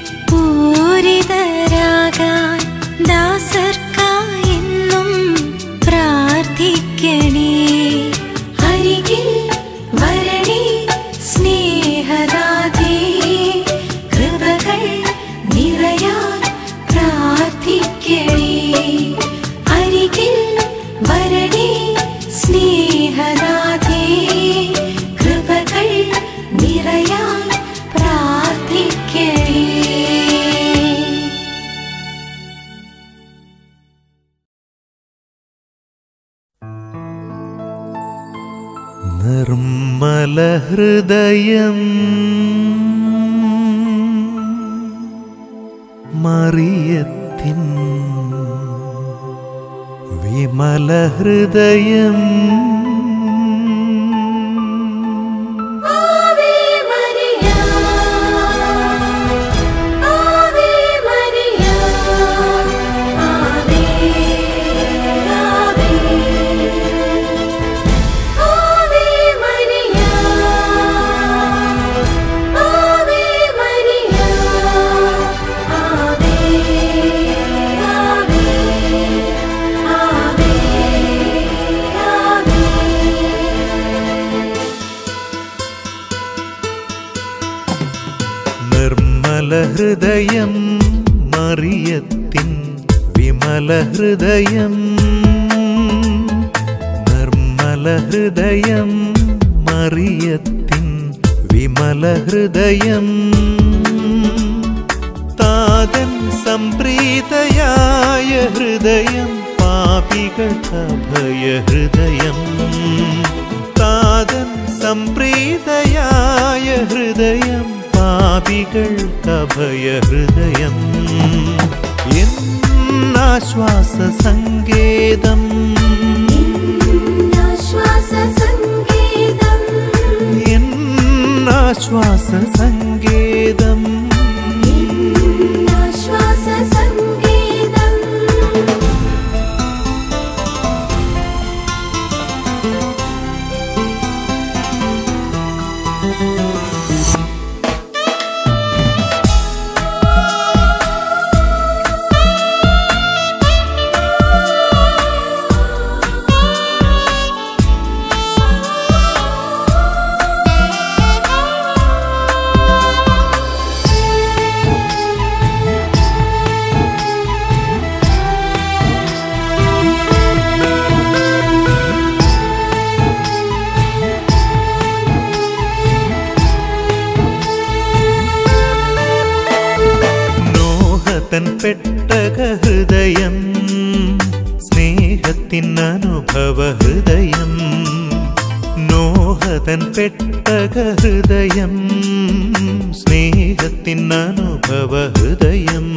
പൂരിതരാകാൻ ദാസർക്കായെന്നും പ്രാർത്ഥിക്കണേ അരികിൽ വരണേ സ്നേഹനാഥേ കൃപകൾ നിറയാൻ പ്രാർത്ഥിക്കണേ അരികിൽ വരണേ സ്നേഹനാഥേ കൃപകൾ നിറയാൻ പ്രാർത്ഥിക്കണേ നിർമ്മല ഹൃദയം മറിയത്തിൻ വിമല ഹൃദയം നിർമ്മലഹൃദയം മറിയത്തിൻ വിമലഹൃദയം നിർമ്മലഹൃദയം മറിയത്തിൻ വിമലഹൃദയം താതൻ സംപ്രീതയായ ഹൃദയം പാപികൾക്കഭയഹൃദയം താതൻ സംപ്രീതയായ ഹൃദയം പാപികൾക്കഭയഹൃദയം എന്നാശ്വാസ സങ്കേതം ആശ്വാസ സംഗീതം എന്നാശ്വാസ സങ്കേതം ആശ്വാസ സംഗീതം നോഹതൻ പെട്ടക ഹൃദയം സ്നേഹത്തിൻ അനുഭവ ഹൃദയം നോഹതൻ പെട്ടക ഹൃദയം സ്നേഹത്തിൻ അനുഭവ ഹൃദയം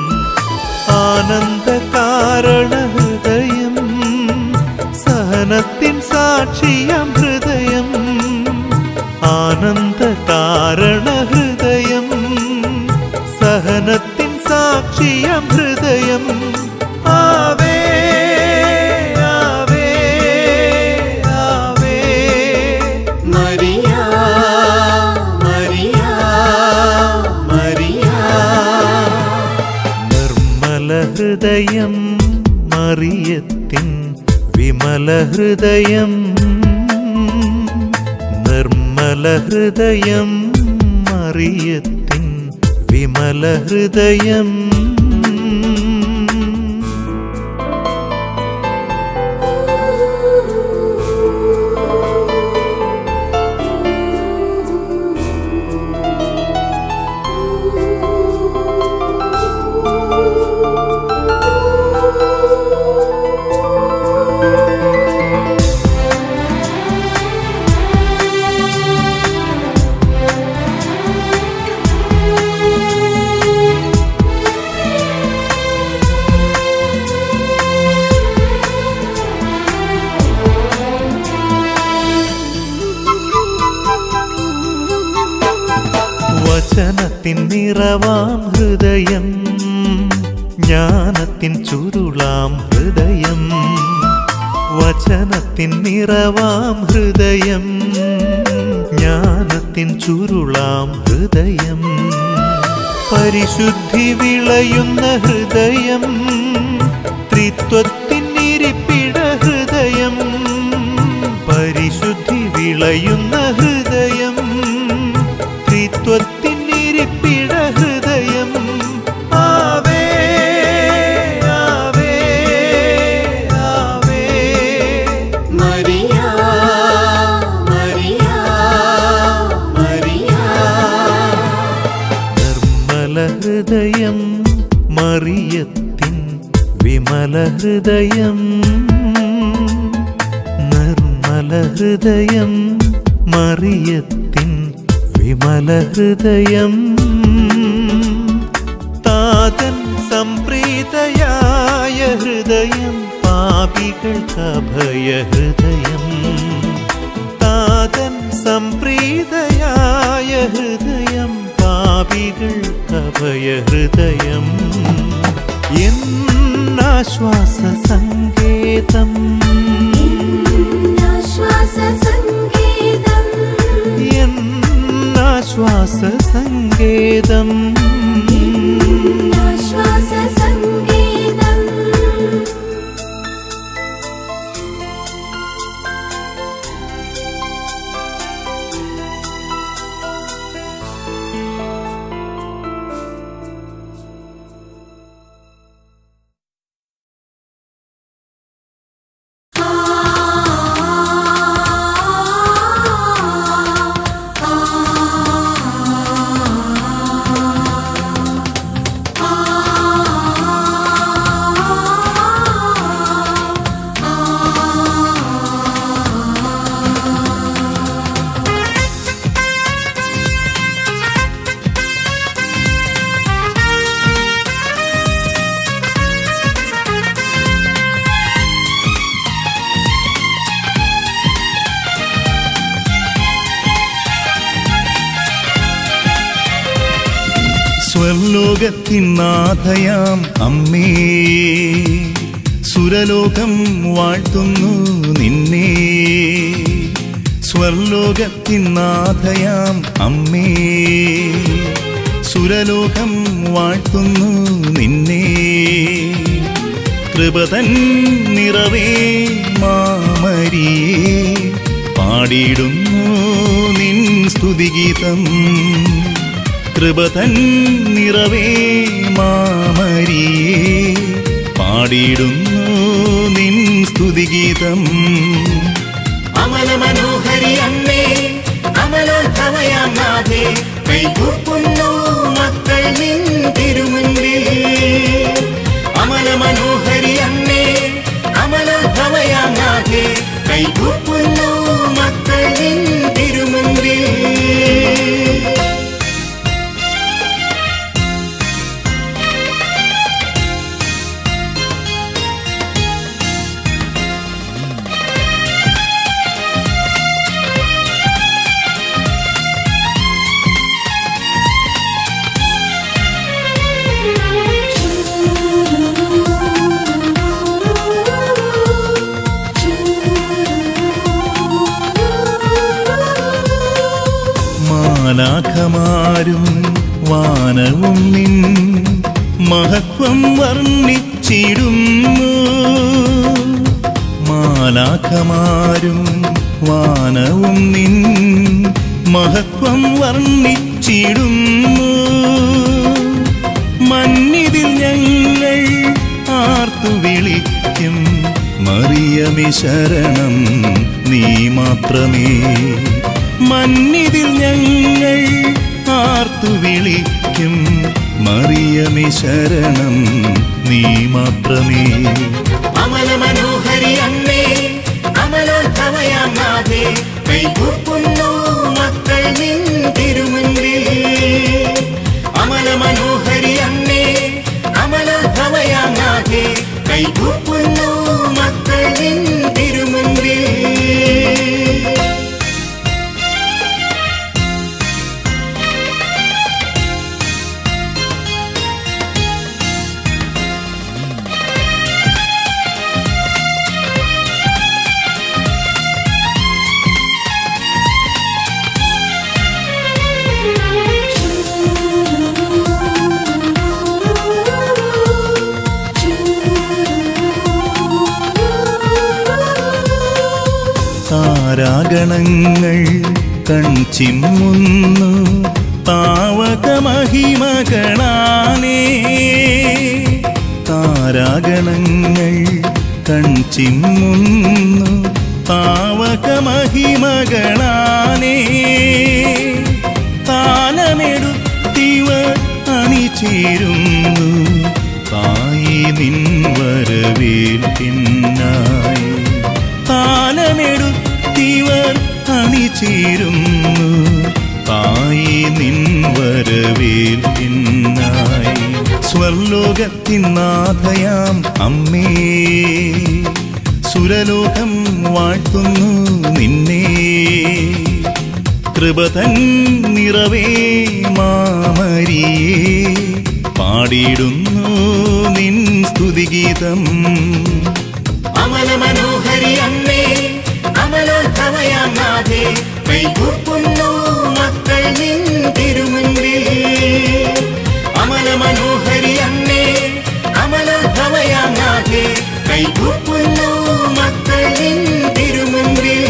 ആനന്ദ കാരണ ഹൃദയം സഹനത്തിൻ സാക്ഷിയം ഹൃദയം ആനന്ദ കാരണ ഹൃദയം സഹനത്തിൻ സാക്ഷിയം ഹൃദയം ആവേ ആവേ ആവേ മരിയ മരിയ മരിയ നിർമ്മല ഹൃദയം മറിയത്തിൻ വിമല ഹൃദയം നിർമ്മല ഹൃദയം മറിയത്തിൻ വിമല ഹൃദയം വചനത്തിൻ നിറവാം ഹൃദയം ജ്ഞാനത്തിൻ ചുരുളാം ഹൃദയം വചനത്തിൻ നിറവാം ഹൃദയം ജ്ഞാനത്തിൻ ചുരുളാം ഹൃദയം പരിശുദ്ധി വിളയുന്ന ഹൃദയം ത്രിത്വത്തിൻ ഇരിപ്പിട ഹൃദയം പരിശുദ്ധി വിളയുന്ന ഹൃദയം ത്രിത്വത്തിൻ ഇരിപ്പിട ഹൃദയം ആവേ ആവേ ആവേ മരിയ മരിയ മരിയ നിർമ്മല ഹൃദയം മറിയത്തിൻ വിമല ഹൃദയം നിർമ്മല ഹൃദയം മറിയത്തിൻ വിമല ഹൃദയം താതൻ സംപ്രീതയായ ഹൃദയം പാപികൾക്കഭയ ഹൃദയം താതൻ സംപ്രീതയായ ഹൃദയം പാപികൾക്കഭയ ഹൃദയം എന്നാശ്വാസ സങ്കേതം ആശ്വാസ സംഗീതം എന്നാശ്വാസ സങ്കേതം ആശ്വാസ സംഗീതം ും സ്വർലോകത്തിൻ നാഥയാം അമ്മേ സുരലോകം വാഴ്ത്തുന്നു നിന്നെ സ്വർലോകത്തിൻ നാഥയാം അമ്മേ സുരലോകം വാഴ്ത്തുന്നു നിന്നെ കൃപതൻ നിറവേ മാമരിയേ പാടിയിടുന്നു നിൻ സ്തുതിഗീതം കൃപതൻ നിറവേ മാമരിയേ പാടിയിടുന്നു നിൻ സ്തുതിഗീതം അമല മനോഹരി അമ്മേ അമലോത്ഭവയാം നാഥേ കൈകൂപ്പുന്നു മക്കൾ നിൻ തിരുമുൻപിൽ അമല മനോഹരി അമ്മേ അമലോത്ഭവയാം നാഥേ കൈകൂപ്പുന്നു മക്കൾ നിൻ തിരുമുൻപിൽ മാലാഖമാരും വാനവും നിൻ മഹത്വം വർണ്ണിച്ചിടുന്നു മാലാഖമാരും വാനവും നിൻ മഹത്വം വർണ്ണിച്ചിടുന്നു മന്നിതിൽ ഞങ്ങൾ ആർത്തു വിളിക്കും മറിയമേ ശരണം നീ മാത്രമേ മന്നിതിൽ ഞങ്ങൾ ആർത്തു വിളിക്കും മറിയമേ ശരണം നീ മാത്രമേ അമല മനോഹരി അമ്മേ അമലോത്ഭവയാം നാഥേ കൈകൂപ്പുന്നു മക്കൾ നിൻ തിരുമുൻപിൽ അമല മനോഹരി അമ്മേ അമലോത്ഭവയാം നാഥേ കൈകൂപ്പുന്നു മക്കൾ നിൻ തിരുമുൻപിൽ താരാഗണങ്ങൾ കൺചിമ്മുന്നു താവകമഹിമകളാനേ താരാഗണങ്ങൾ കൺചിമ്മുന്നു താവകമഹിമകളാനേ താലമെടുത്തിവർ അണിചേരുന്നു തായി നിൻ വരവേൽപ്പിന്നായി താലമെടുത്തിവർ അണിചേരുന്നു തായി നിൻ വരവേൽപ്പിന്നായി സ്വർലോകത്തിൻ നാഥയാം അമ്മേ സുരലോകം വാഴ്ത്തുന്നു നിന്നെ കൃപതൻ നിറവേ മാമരിയേ പാടിയിടുന്നു നിൻ സ്തുതിഗീതം അമല മനോഹരി അമ്മേ അമലോത്ഭവയാം നാഥേ കൈകൂപ്പുന്നു മക്കൾ നിൻ തിരുമുൻപിൽ അമല മനോഹരി അമ്മേ അമലോത്ഭവയാം നാഥേ കൈകൂപ്പുന്നു മക്കൾ നിൻ തിരുമുൻപിൽ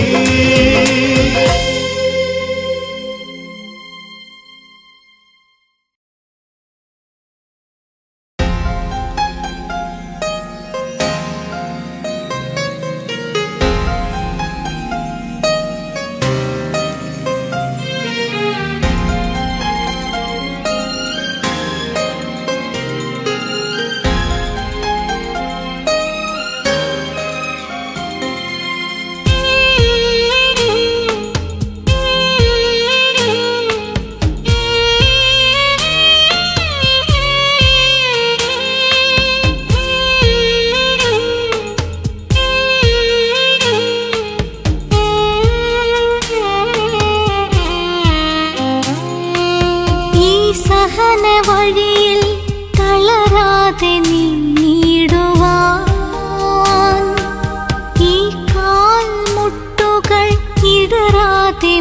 ഇടറാതെ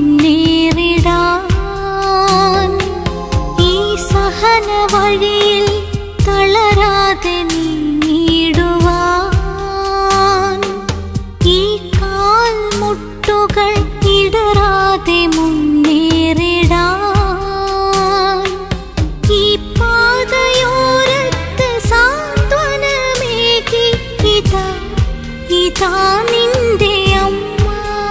മുന്നേറിടാൻ ഈ സഹന വഴിയിൽ തളരാതെ നീങ്ങിടുവാൻ ഈ കാൽ മുട്ടുകൾ ഇടറാതെ മുന്നേറിടാൻ ഈ പാതയോരത്ത് സാന്ത്വനമേകി ഇതാ ഇതാ നിന്റെ അമ്മ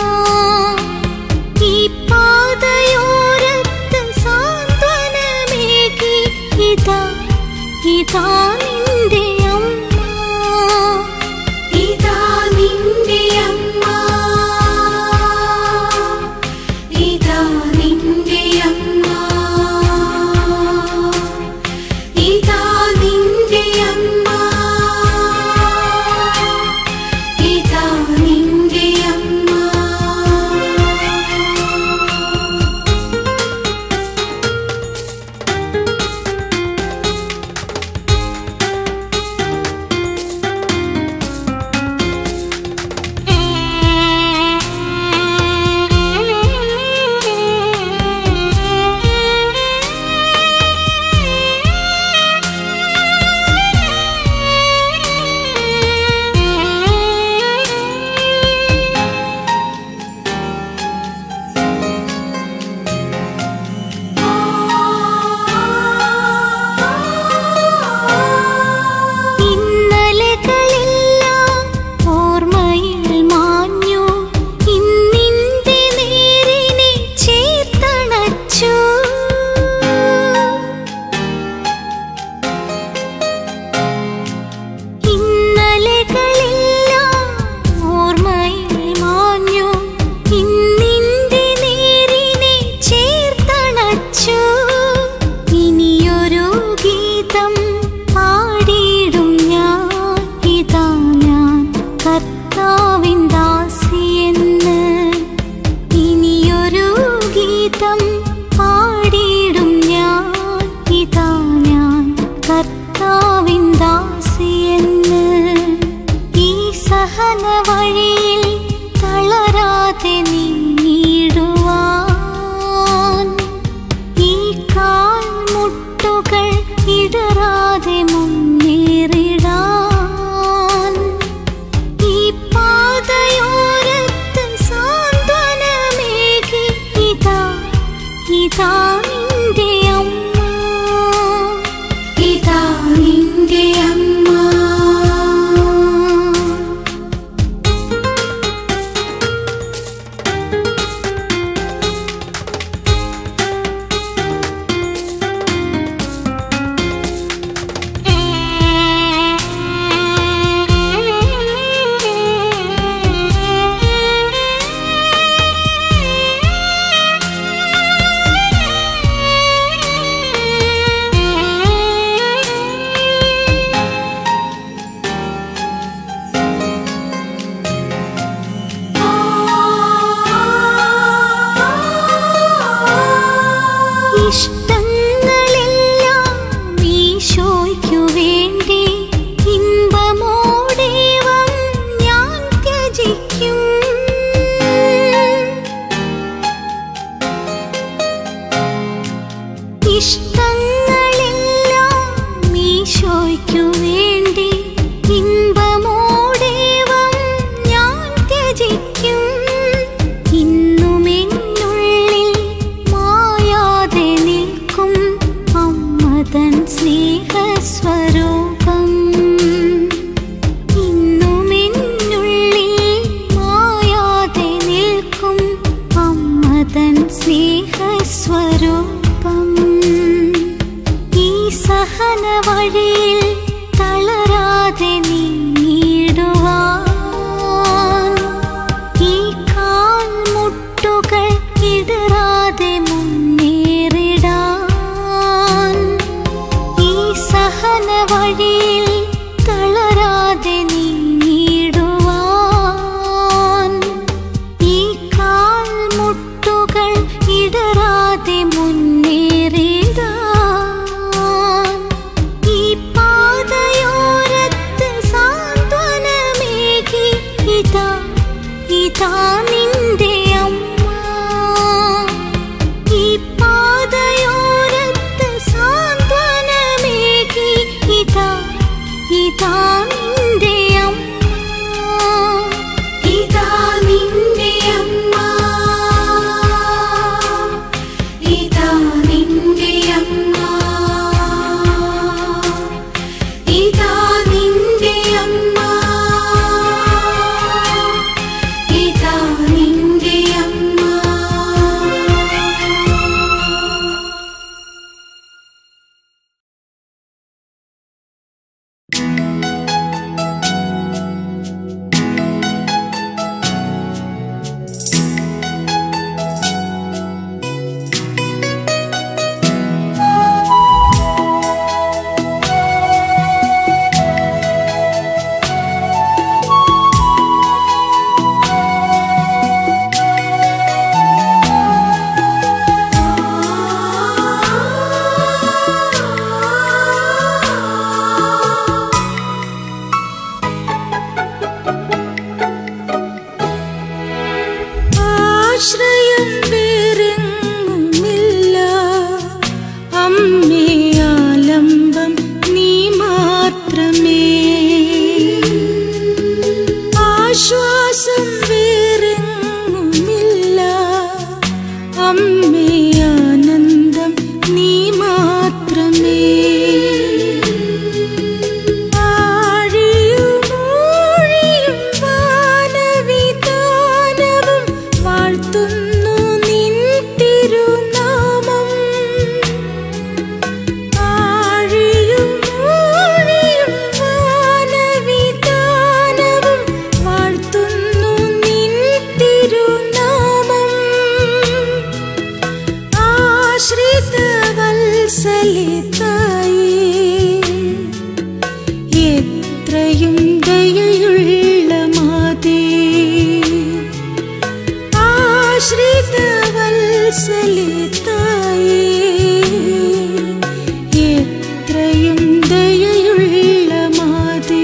ഈ പാതയോരത്ത് സാന്ത്വനമേകി ഇതാ ഇതാ നിന്റെ അമ്മ ഇതാ നിന്റെ അമ്മ ഇതാ നിന്റെ അമ്മ ഇതാ നിന്റെ അമ്മ ഇതാ നിന്റെ അമ്മ ഇന്നലെകളെല്ലാം ഓർമ്മയിൽ മാഞ്ഞു ഇന്നിന്റെ നേരിനെ ചേർത്തണച്ചു ഇന്നലെകളെല്ലാം ഓർമ്മയിൽ മാഞ്ഞു ഇന്നിന്റെ നേരിനെ ചേർത്തണച്ചു ഇനിയൊരു ഗീതം പാടിയിടും ഞാൻ ഇതാ ഞാൻ കർത്താവിൻ ദാസിയെന്ന് ഇനിയൊരു ഗീതം പാടിയിടും ഞാൻ ഇതാ ഞാൻ കർത്താവിൻ ദാസിയെന്ന് ഈ സഹന വഴിയിൽ തളരാതെ നീങ്ങിടുവാൻ ഈ കാൽ മുട്ടുകൾ ഇടറാതെ മുന്നേറിടാൻ ഈ പാതയോരത്ത് സാന്ത്വനമേകി ഇതാ ഇതാ നിന്റെ അമ്മ ഇതാ നിന്റെ അമ്മ ും വത്സലിതായി എത്രയും ദയയുള്ള മാതേ ആശ്രിത വത്സലിതായി എത്രയും ദയയുള്ള മാതേ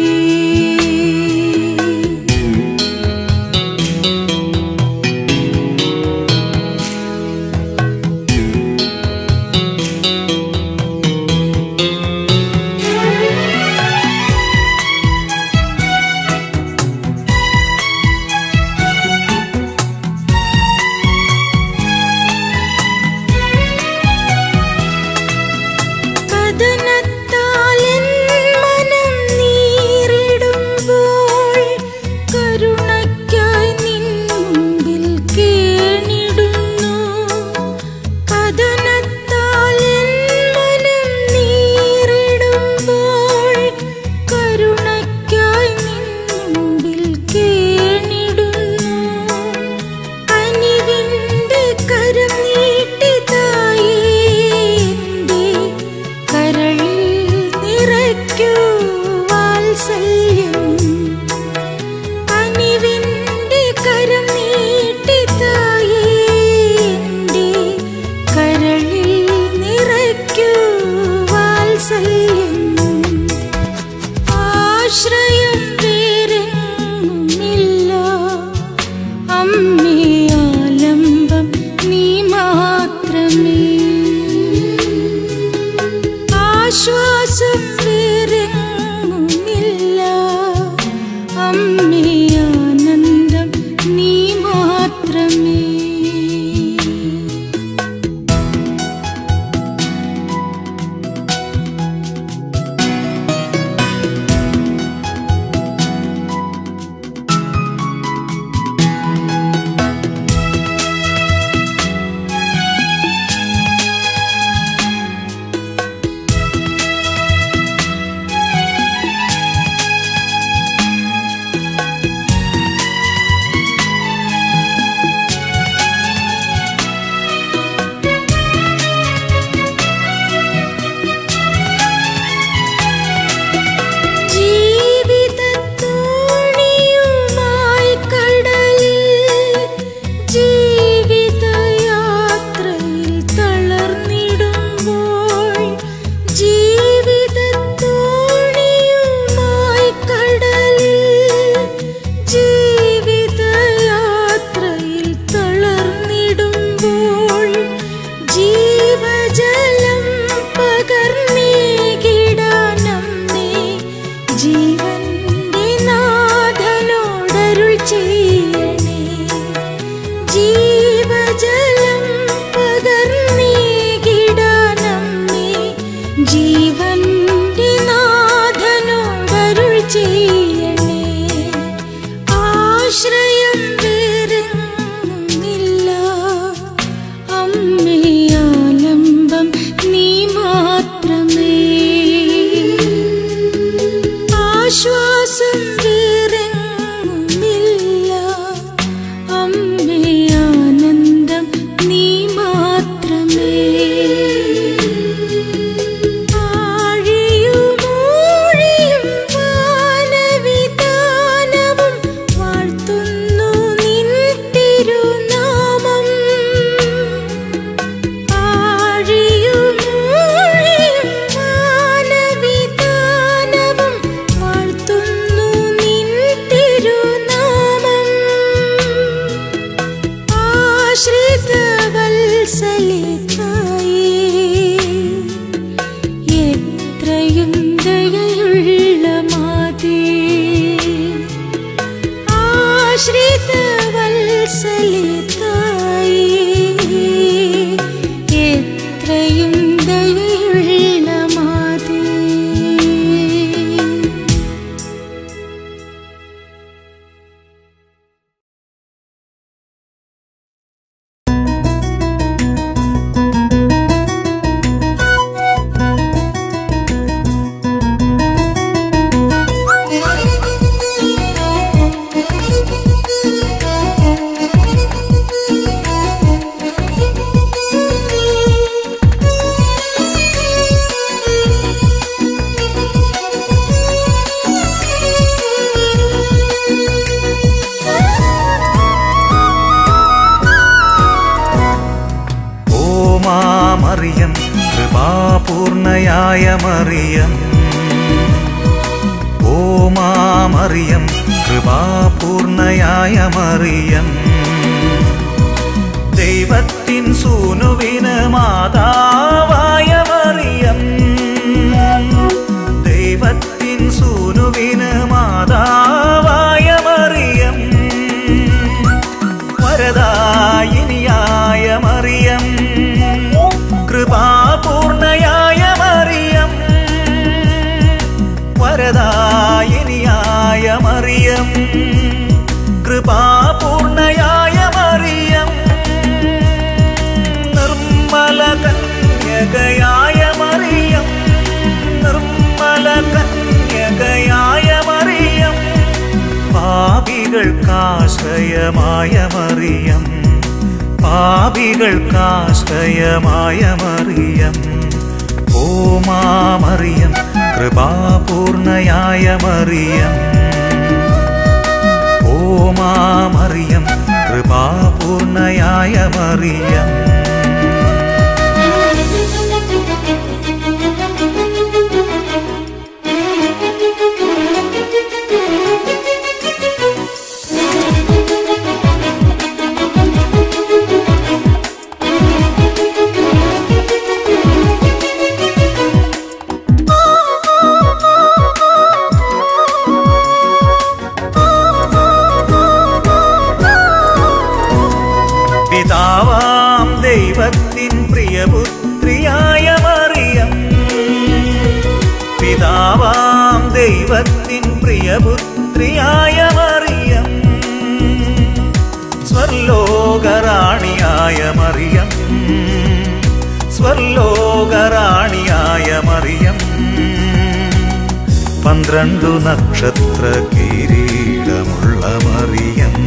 കഥനത്താൽ എൻ മനം നീറിടുമ്പോൾ കരുണയ്ക്കായി നിൻ മുമ്പിൽ കേണിടുന്നു കഥനത്താൽ എൻ മനം നീറിടുമ്പോൾ കരുണയ്ക്കായി നിൻ മുമ്പിൽ കേണിടുന്നു കനിവിന്റെ കരം നീട്ടിതായി എന്റെ കരളിൽ നിറയ്ക്കൂ വാത്സല്യം കനിവിന്റെ കരം നീട്ടിതായി എന്റെ കരളിൽ നിറയ്ക്കൂ വാത്സല്യം ആശ്രയം വേറെങ്ങുമില്ല അമ്മേ ആലംബം നീ മാത്രമേ ആശ്വാസം വേറെങ്ങുമില്ല അമ്മേ ആനന്ദം നീ മാത്രമേ ജീവിതത്തോണിയുമായി കടലിൽ ജീവിതയാത്രയിൽ തളർന്നിടുമ്പോൾ ജീവിതത്തോണിയുമായി കടലിൽ ജീവിതയാത്രയിൽ തളർന്നിടുമ്പോൾ ജീവജലം പകർന്നേകിടാനമ്മേ ജീവന്റെ നാഥനോടരുൾ ചെയ്യണേ ജീവജലം പകർന്നേകിടാനമ്മേ ജീവന്റെ നാഥനോടരുൾ ചെയ്യണേ ആശ്രയം വേറെങ്ങുമില്ല അമ്മേ ആലംബം നീ മാത്രമേ ആശ്വാസം വേറെങ്ങുമില്ല അമ്മേ ആനന്ദം നീ മാത്രമേ ആഴിയുമൂഴിയും വാനവിധാനവും വാഴ്ത്തുന്നു നിൻ തിരുനാമം ആഴിയുമൂഴിയും വാനവിധാനവും വാഴ്ത്തുന്നു നിൻ തിരുനാമം ആശ്രിത വത്സലിതായി എത്രയും ദയയുള്ള മാതേ ആശ്രിത വത്സലിതായി എത്രയും ദയയുള്ള മാതേ ും കൃപാപൂർണയായ മറിയം ഓ മാമറിയം കൃപാപൂർണയായ മറിയം ദൈവത്തിൻ സൂനുവിന് മാതാവായ മറിയം ദൈവത്തിൻ സൂനുവിന് മാതാവായ മറിയം വരദായിനിയായ മറിയം കൃപാപൂർണയായ മറിയം വരദായിനിയായ മറിയം കൃപാപൂർണയായ മറിയം നിർമ്മല കന്യകയായ മറിയം നിർമ്മല കന്യകയായ മറിയം പാപികൾക്കാശ്രയമായ മറിയം പാപികൾക്കാശ്രയമായ മറിയം ഓ മാമറിയം കൃപാപൂർണയായ മറിയം ഓ മാമറിയം കൃപാപൂർണയായ മറിയം പിതാവാം ദൈവത്തിൻ പ്രിയപുത്രിയായ മറിയം പിതാവാം ദൈവത്തിൻ പ്രിയപുത്രിയായ മറിയം സ്വർലോകറാണിയായ മറിയം സ്വർലോകറാണിയായ മറിയം പന്ത്രണ്ടു നക്ഷത്ര കിരീടമുള്ള മറിയം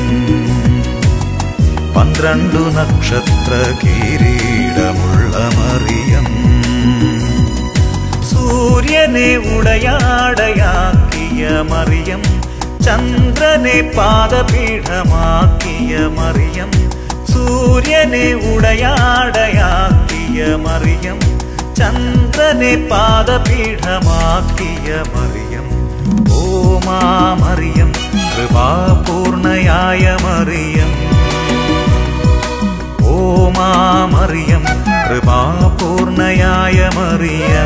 പന്ത്രണ്ടു നക്ഷത്ര കിരീടമുള്ള മറിയം സൂര്യനെ ഉടയാടയാക്കിയ മറിയം ചന്ദ്രനെ പാദപീഠമാക്കിയ മറിയം സൂര്യനെ ഉടയാടയാക്കിയ മറിയം ചന്ദ്രനെ പാദപീഠമാക്കിയ മറിയം ഓ മാമറിയം കൃപാപൂർണയായ മറിയം ഓ മാമറിയം കൃപാപൂർണയായ മറിയം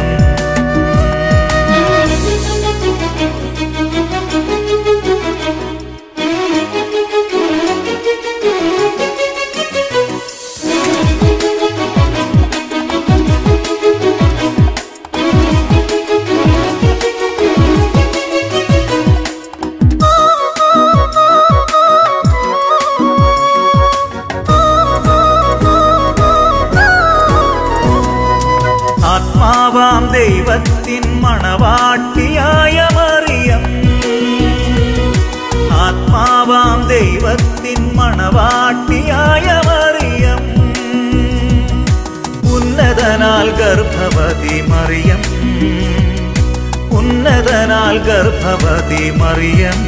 ആത്മാവാം ദൈവത്തിൻ മണവാട്ടിയായ മറിയം ആത്മാവാം ദൈവത്തിൻ മണവാട്ടിയായ മറിയം ഉന്നതനാൽ ഗർഭവതി മറിയം ഉന്നതനാൽ ഗർഭവതി മറിയം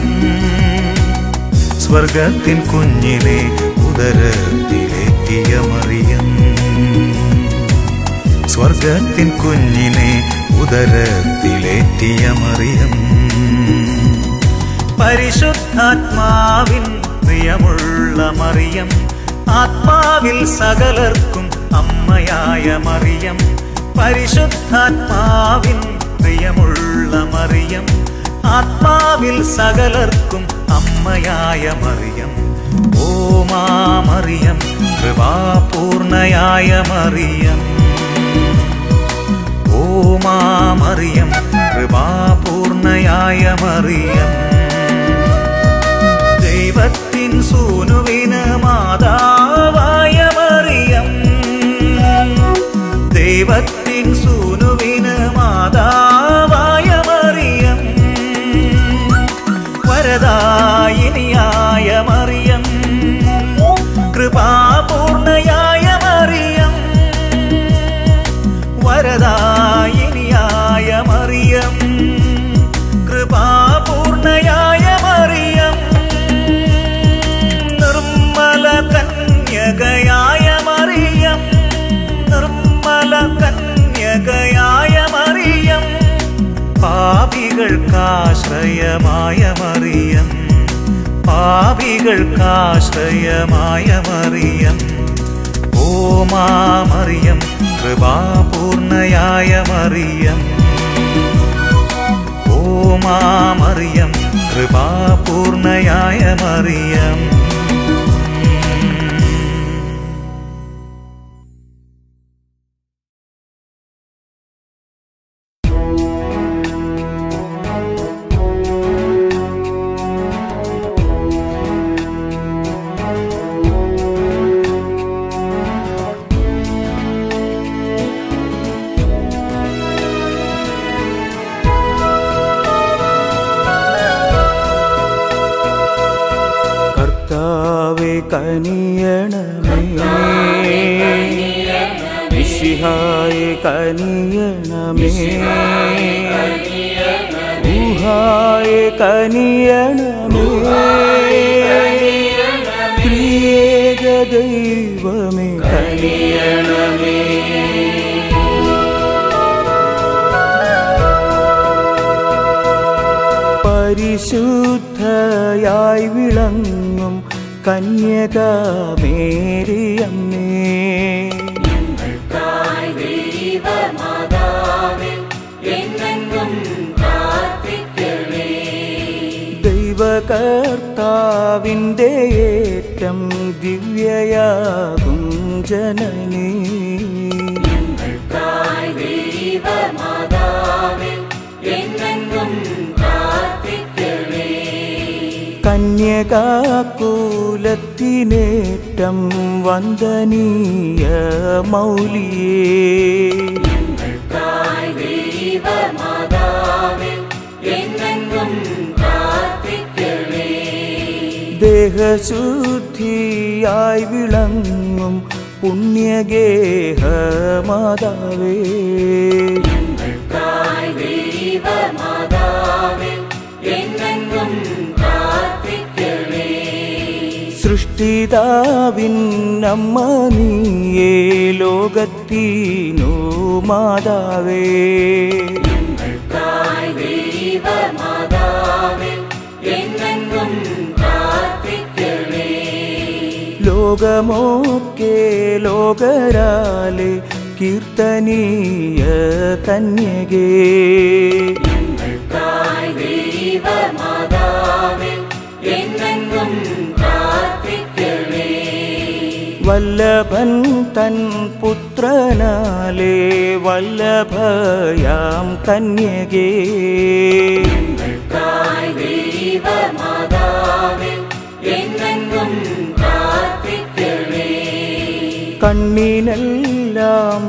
സ്വർഗത്തിൻ കുഞ്ഞിനെ ഉദരത്തിലേറ്റിയ മറിയം സ്വർഗത്തിൻ കുഞ്ഞിനെ ഉദരത്തിലേറ്റിയ മറിയം പരിശുദ്ധാത്മാവിൻ പ്രിയമുള്ള മറിയം ആത്മാവിൽ സകലർക്കും അമ്മയായ മറിയം പരിശുദ്ധാത്മാവിൻ പ്രിയമുള്ള മറിയം ആത്മാവിൽ സകലർക്കും അമ്മയായ മറിയം ഓ മാമറിയം കൃപാപൂർണയായ മറിയം ഓ മാമറിയം കൃപാപൂർണയായ മറിയം ദൈവത്തിൻ സൂനുവിന് മാതാവായ മറിയം ദൈവത്തിൻ സൂനുവിന് മാതാവായ മറിയം വരദായിനിയായ മറിയം കൃപാപൂർണയായ മറിയം വരദായിനിയായ മറിയം കൃപാപൂർണയായ പാപികൾക്കാശ്രയമായ മറിയം ഓ മാമറിയം കൃപാപൂർണയായ മറിയം ഓ മാമറിയം കൃപാപൂർണയായ മറിയം കർത്താവെ കനിയണമേ മിശിഹായെ കനിയണമേ ഊഹായെ കനിയണമേ പ്രിയേക ദൈവമേ കനിയണമേ പരിശുദ്ധയായി വിളങ്ങും കന്യകമേരിയമ്മേ ദൈവകർത്താവിൻ്റെ ഏറ്റം ദിവ്യയാകും ജനനീ കന്യകാകൂലത്തിനേറ്റം വന്ദനീയ മൗലിയേ ദേഹശുദ്ധിയായി വിളങ്ങും പുണ്യഗേഹ മാതാവേ സൃഷ്ടിതാവിൻ അമ്മ നീയേ ലോകത്തിനു മാതാവേ ലോകമോക്കെ ലോകരാലെ കീർത്തനീയ കന്യകേ വല്ലഭൻ തൻ പുത്രനാലേ വല്ലഭയാം കന്യകേ കണ്ണിനെല്ലാം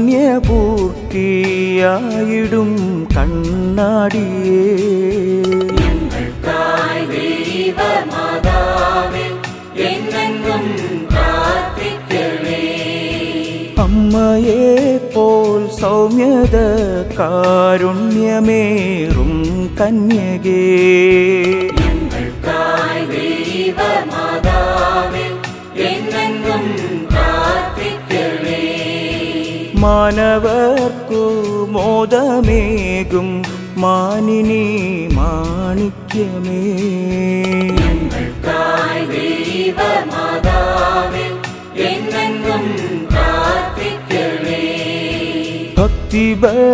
പുണ്യപൂർത്തിയായിടും കണ്ണാടിയേ അമ്മയെ പോൽ സൗമ്യത കാരുണ്യമേറും കന്യകേ മാനവർക്കു മോദമേകും മാനിനി മാണിക്യമേ ഭക്തി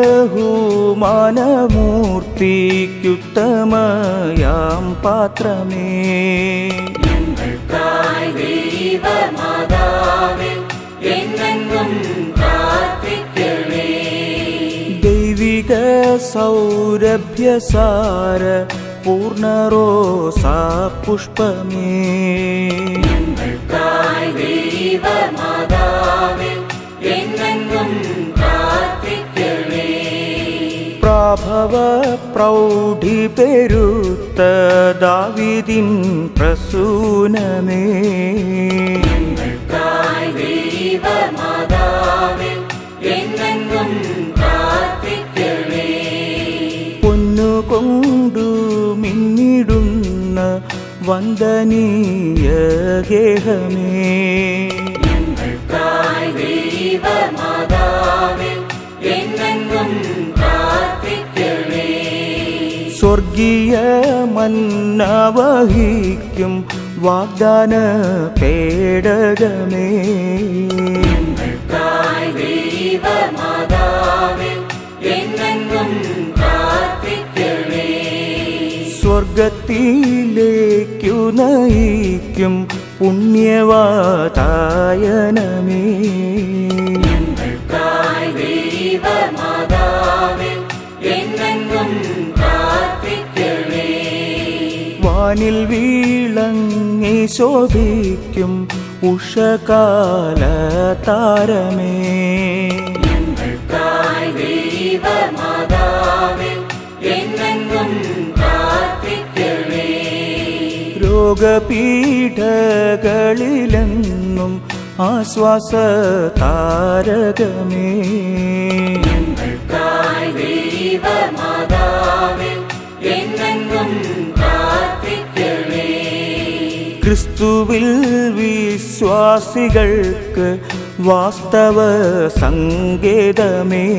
ബഹുമാനമൂർത്തിക്കുത്തമയാം പാത്രമേ ദൈവിക സൗരഭ്യസാര പൂർണ്ണറോസാ പുഷ്പമേ പ്രാഭവ പ്രൗഢി പെരുത്ത ദാവിദിൻ പ്രസൂനമേ പൊന്നുകൊണ്ടു മിന്നിടുന്ന വന്ദനീയ ഗേഹമേ സ്വർഗീയ മന്നവഹിക്കും വാഗ്ദാന പേടകമേ സ്വർഗത്തിലേക്കു നയിക്കും പുണ്യവാതായനമേ വാനിൽ വീളങ്ങി ശോഭിക്കും ഉഷകാല താരമേ രോഗപീഠകളിലെന്നും ആശ്വാസ താരകമേ ക്രിസ്തുവിൽ വിശ്വാസികൾക്ക് വാസ്തവ സങ്കേതമേ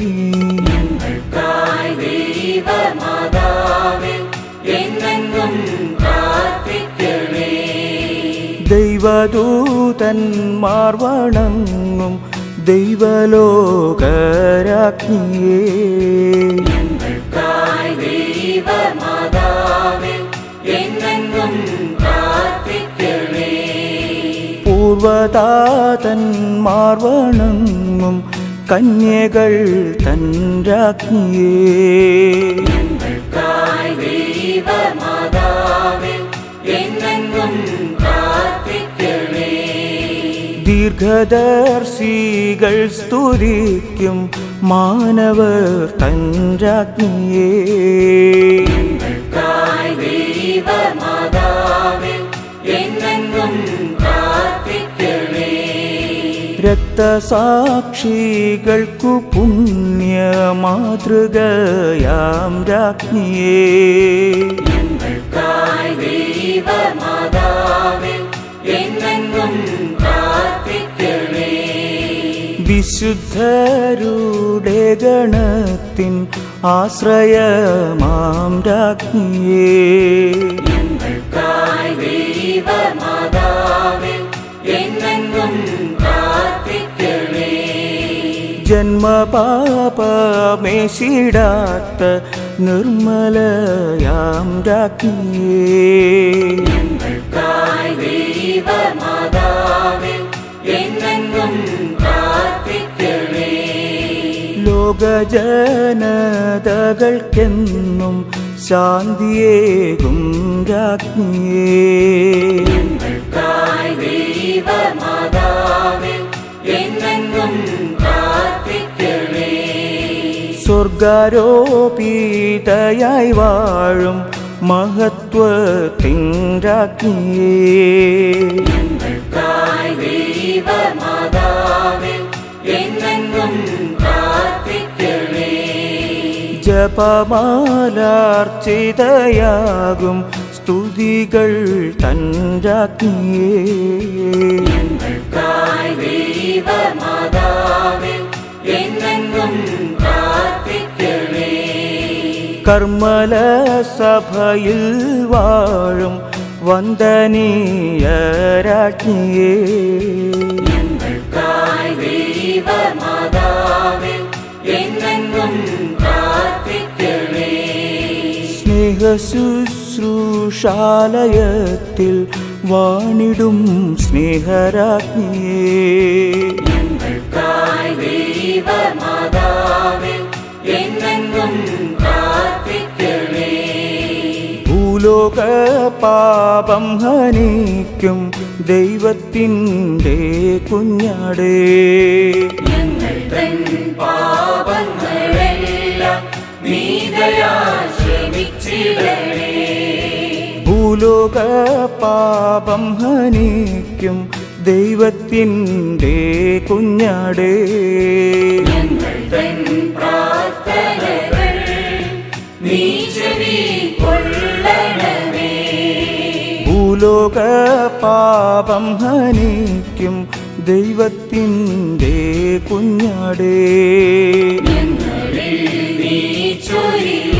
ദൈവദൂതന്മാർ വണങ്ങും ദൈവലോകരാജ്ഞിയേ പൂർവതാതന്മാർ വണങ്ങും കന്യകൾ തൻ രാജ്ഞിയേ ദീർഘദർശികൾ സ്തുതിക്കും മാനവർ തൻ രാജ്ഞിയേ രക്തസാക്ഷികൾക്കു പുണ്യ മാതൃകയാം രാജ്ഞിയേ വിശുദ്ധരുടെ ഗണത്തിൻ ആശ്രയമാം രാജ്ഞിയേ ജന്മപാപമേശിടാത്ത നിർമ്മലയാം രാജ്ഞിയേ ലോകജനതകൾക്കെന്നും ശാന്തിയേകും രാജ്ഞിയേ സ്വർഗാരോപിതയായി വാഴും മഹത്വത്തിൻ രാജ്ഞിയേ ജപമാലാർച്ചിതയാകും സ്തുതികൾ തൻ രാജ്ഞിയേ കർമ്മല സഭയിൽ വാഴും വന്ദനീയ രാജ്ഞിയേ സ്നേഹശുശ്രൂഷാലയത്തിൽ വാണിടും സ്നേഹരാജ്ഞിയേ ഭൂലോക പാപം ഹനിക്കും ദൈവത്തിൻ്റെ കുഞ്ഞാടേ ഭൂലോക പാപം ഹനിക്കും ദൈവത്തിൻ്റെ കുഞ്ഞാടേ ഭൂലോക പാപം ഹനിക്കും ദൈവത്തിൻ്റെ കുഞ്ഞാടേ ചൊരി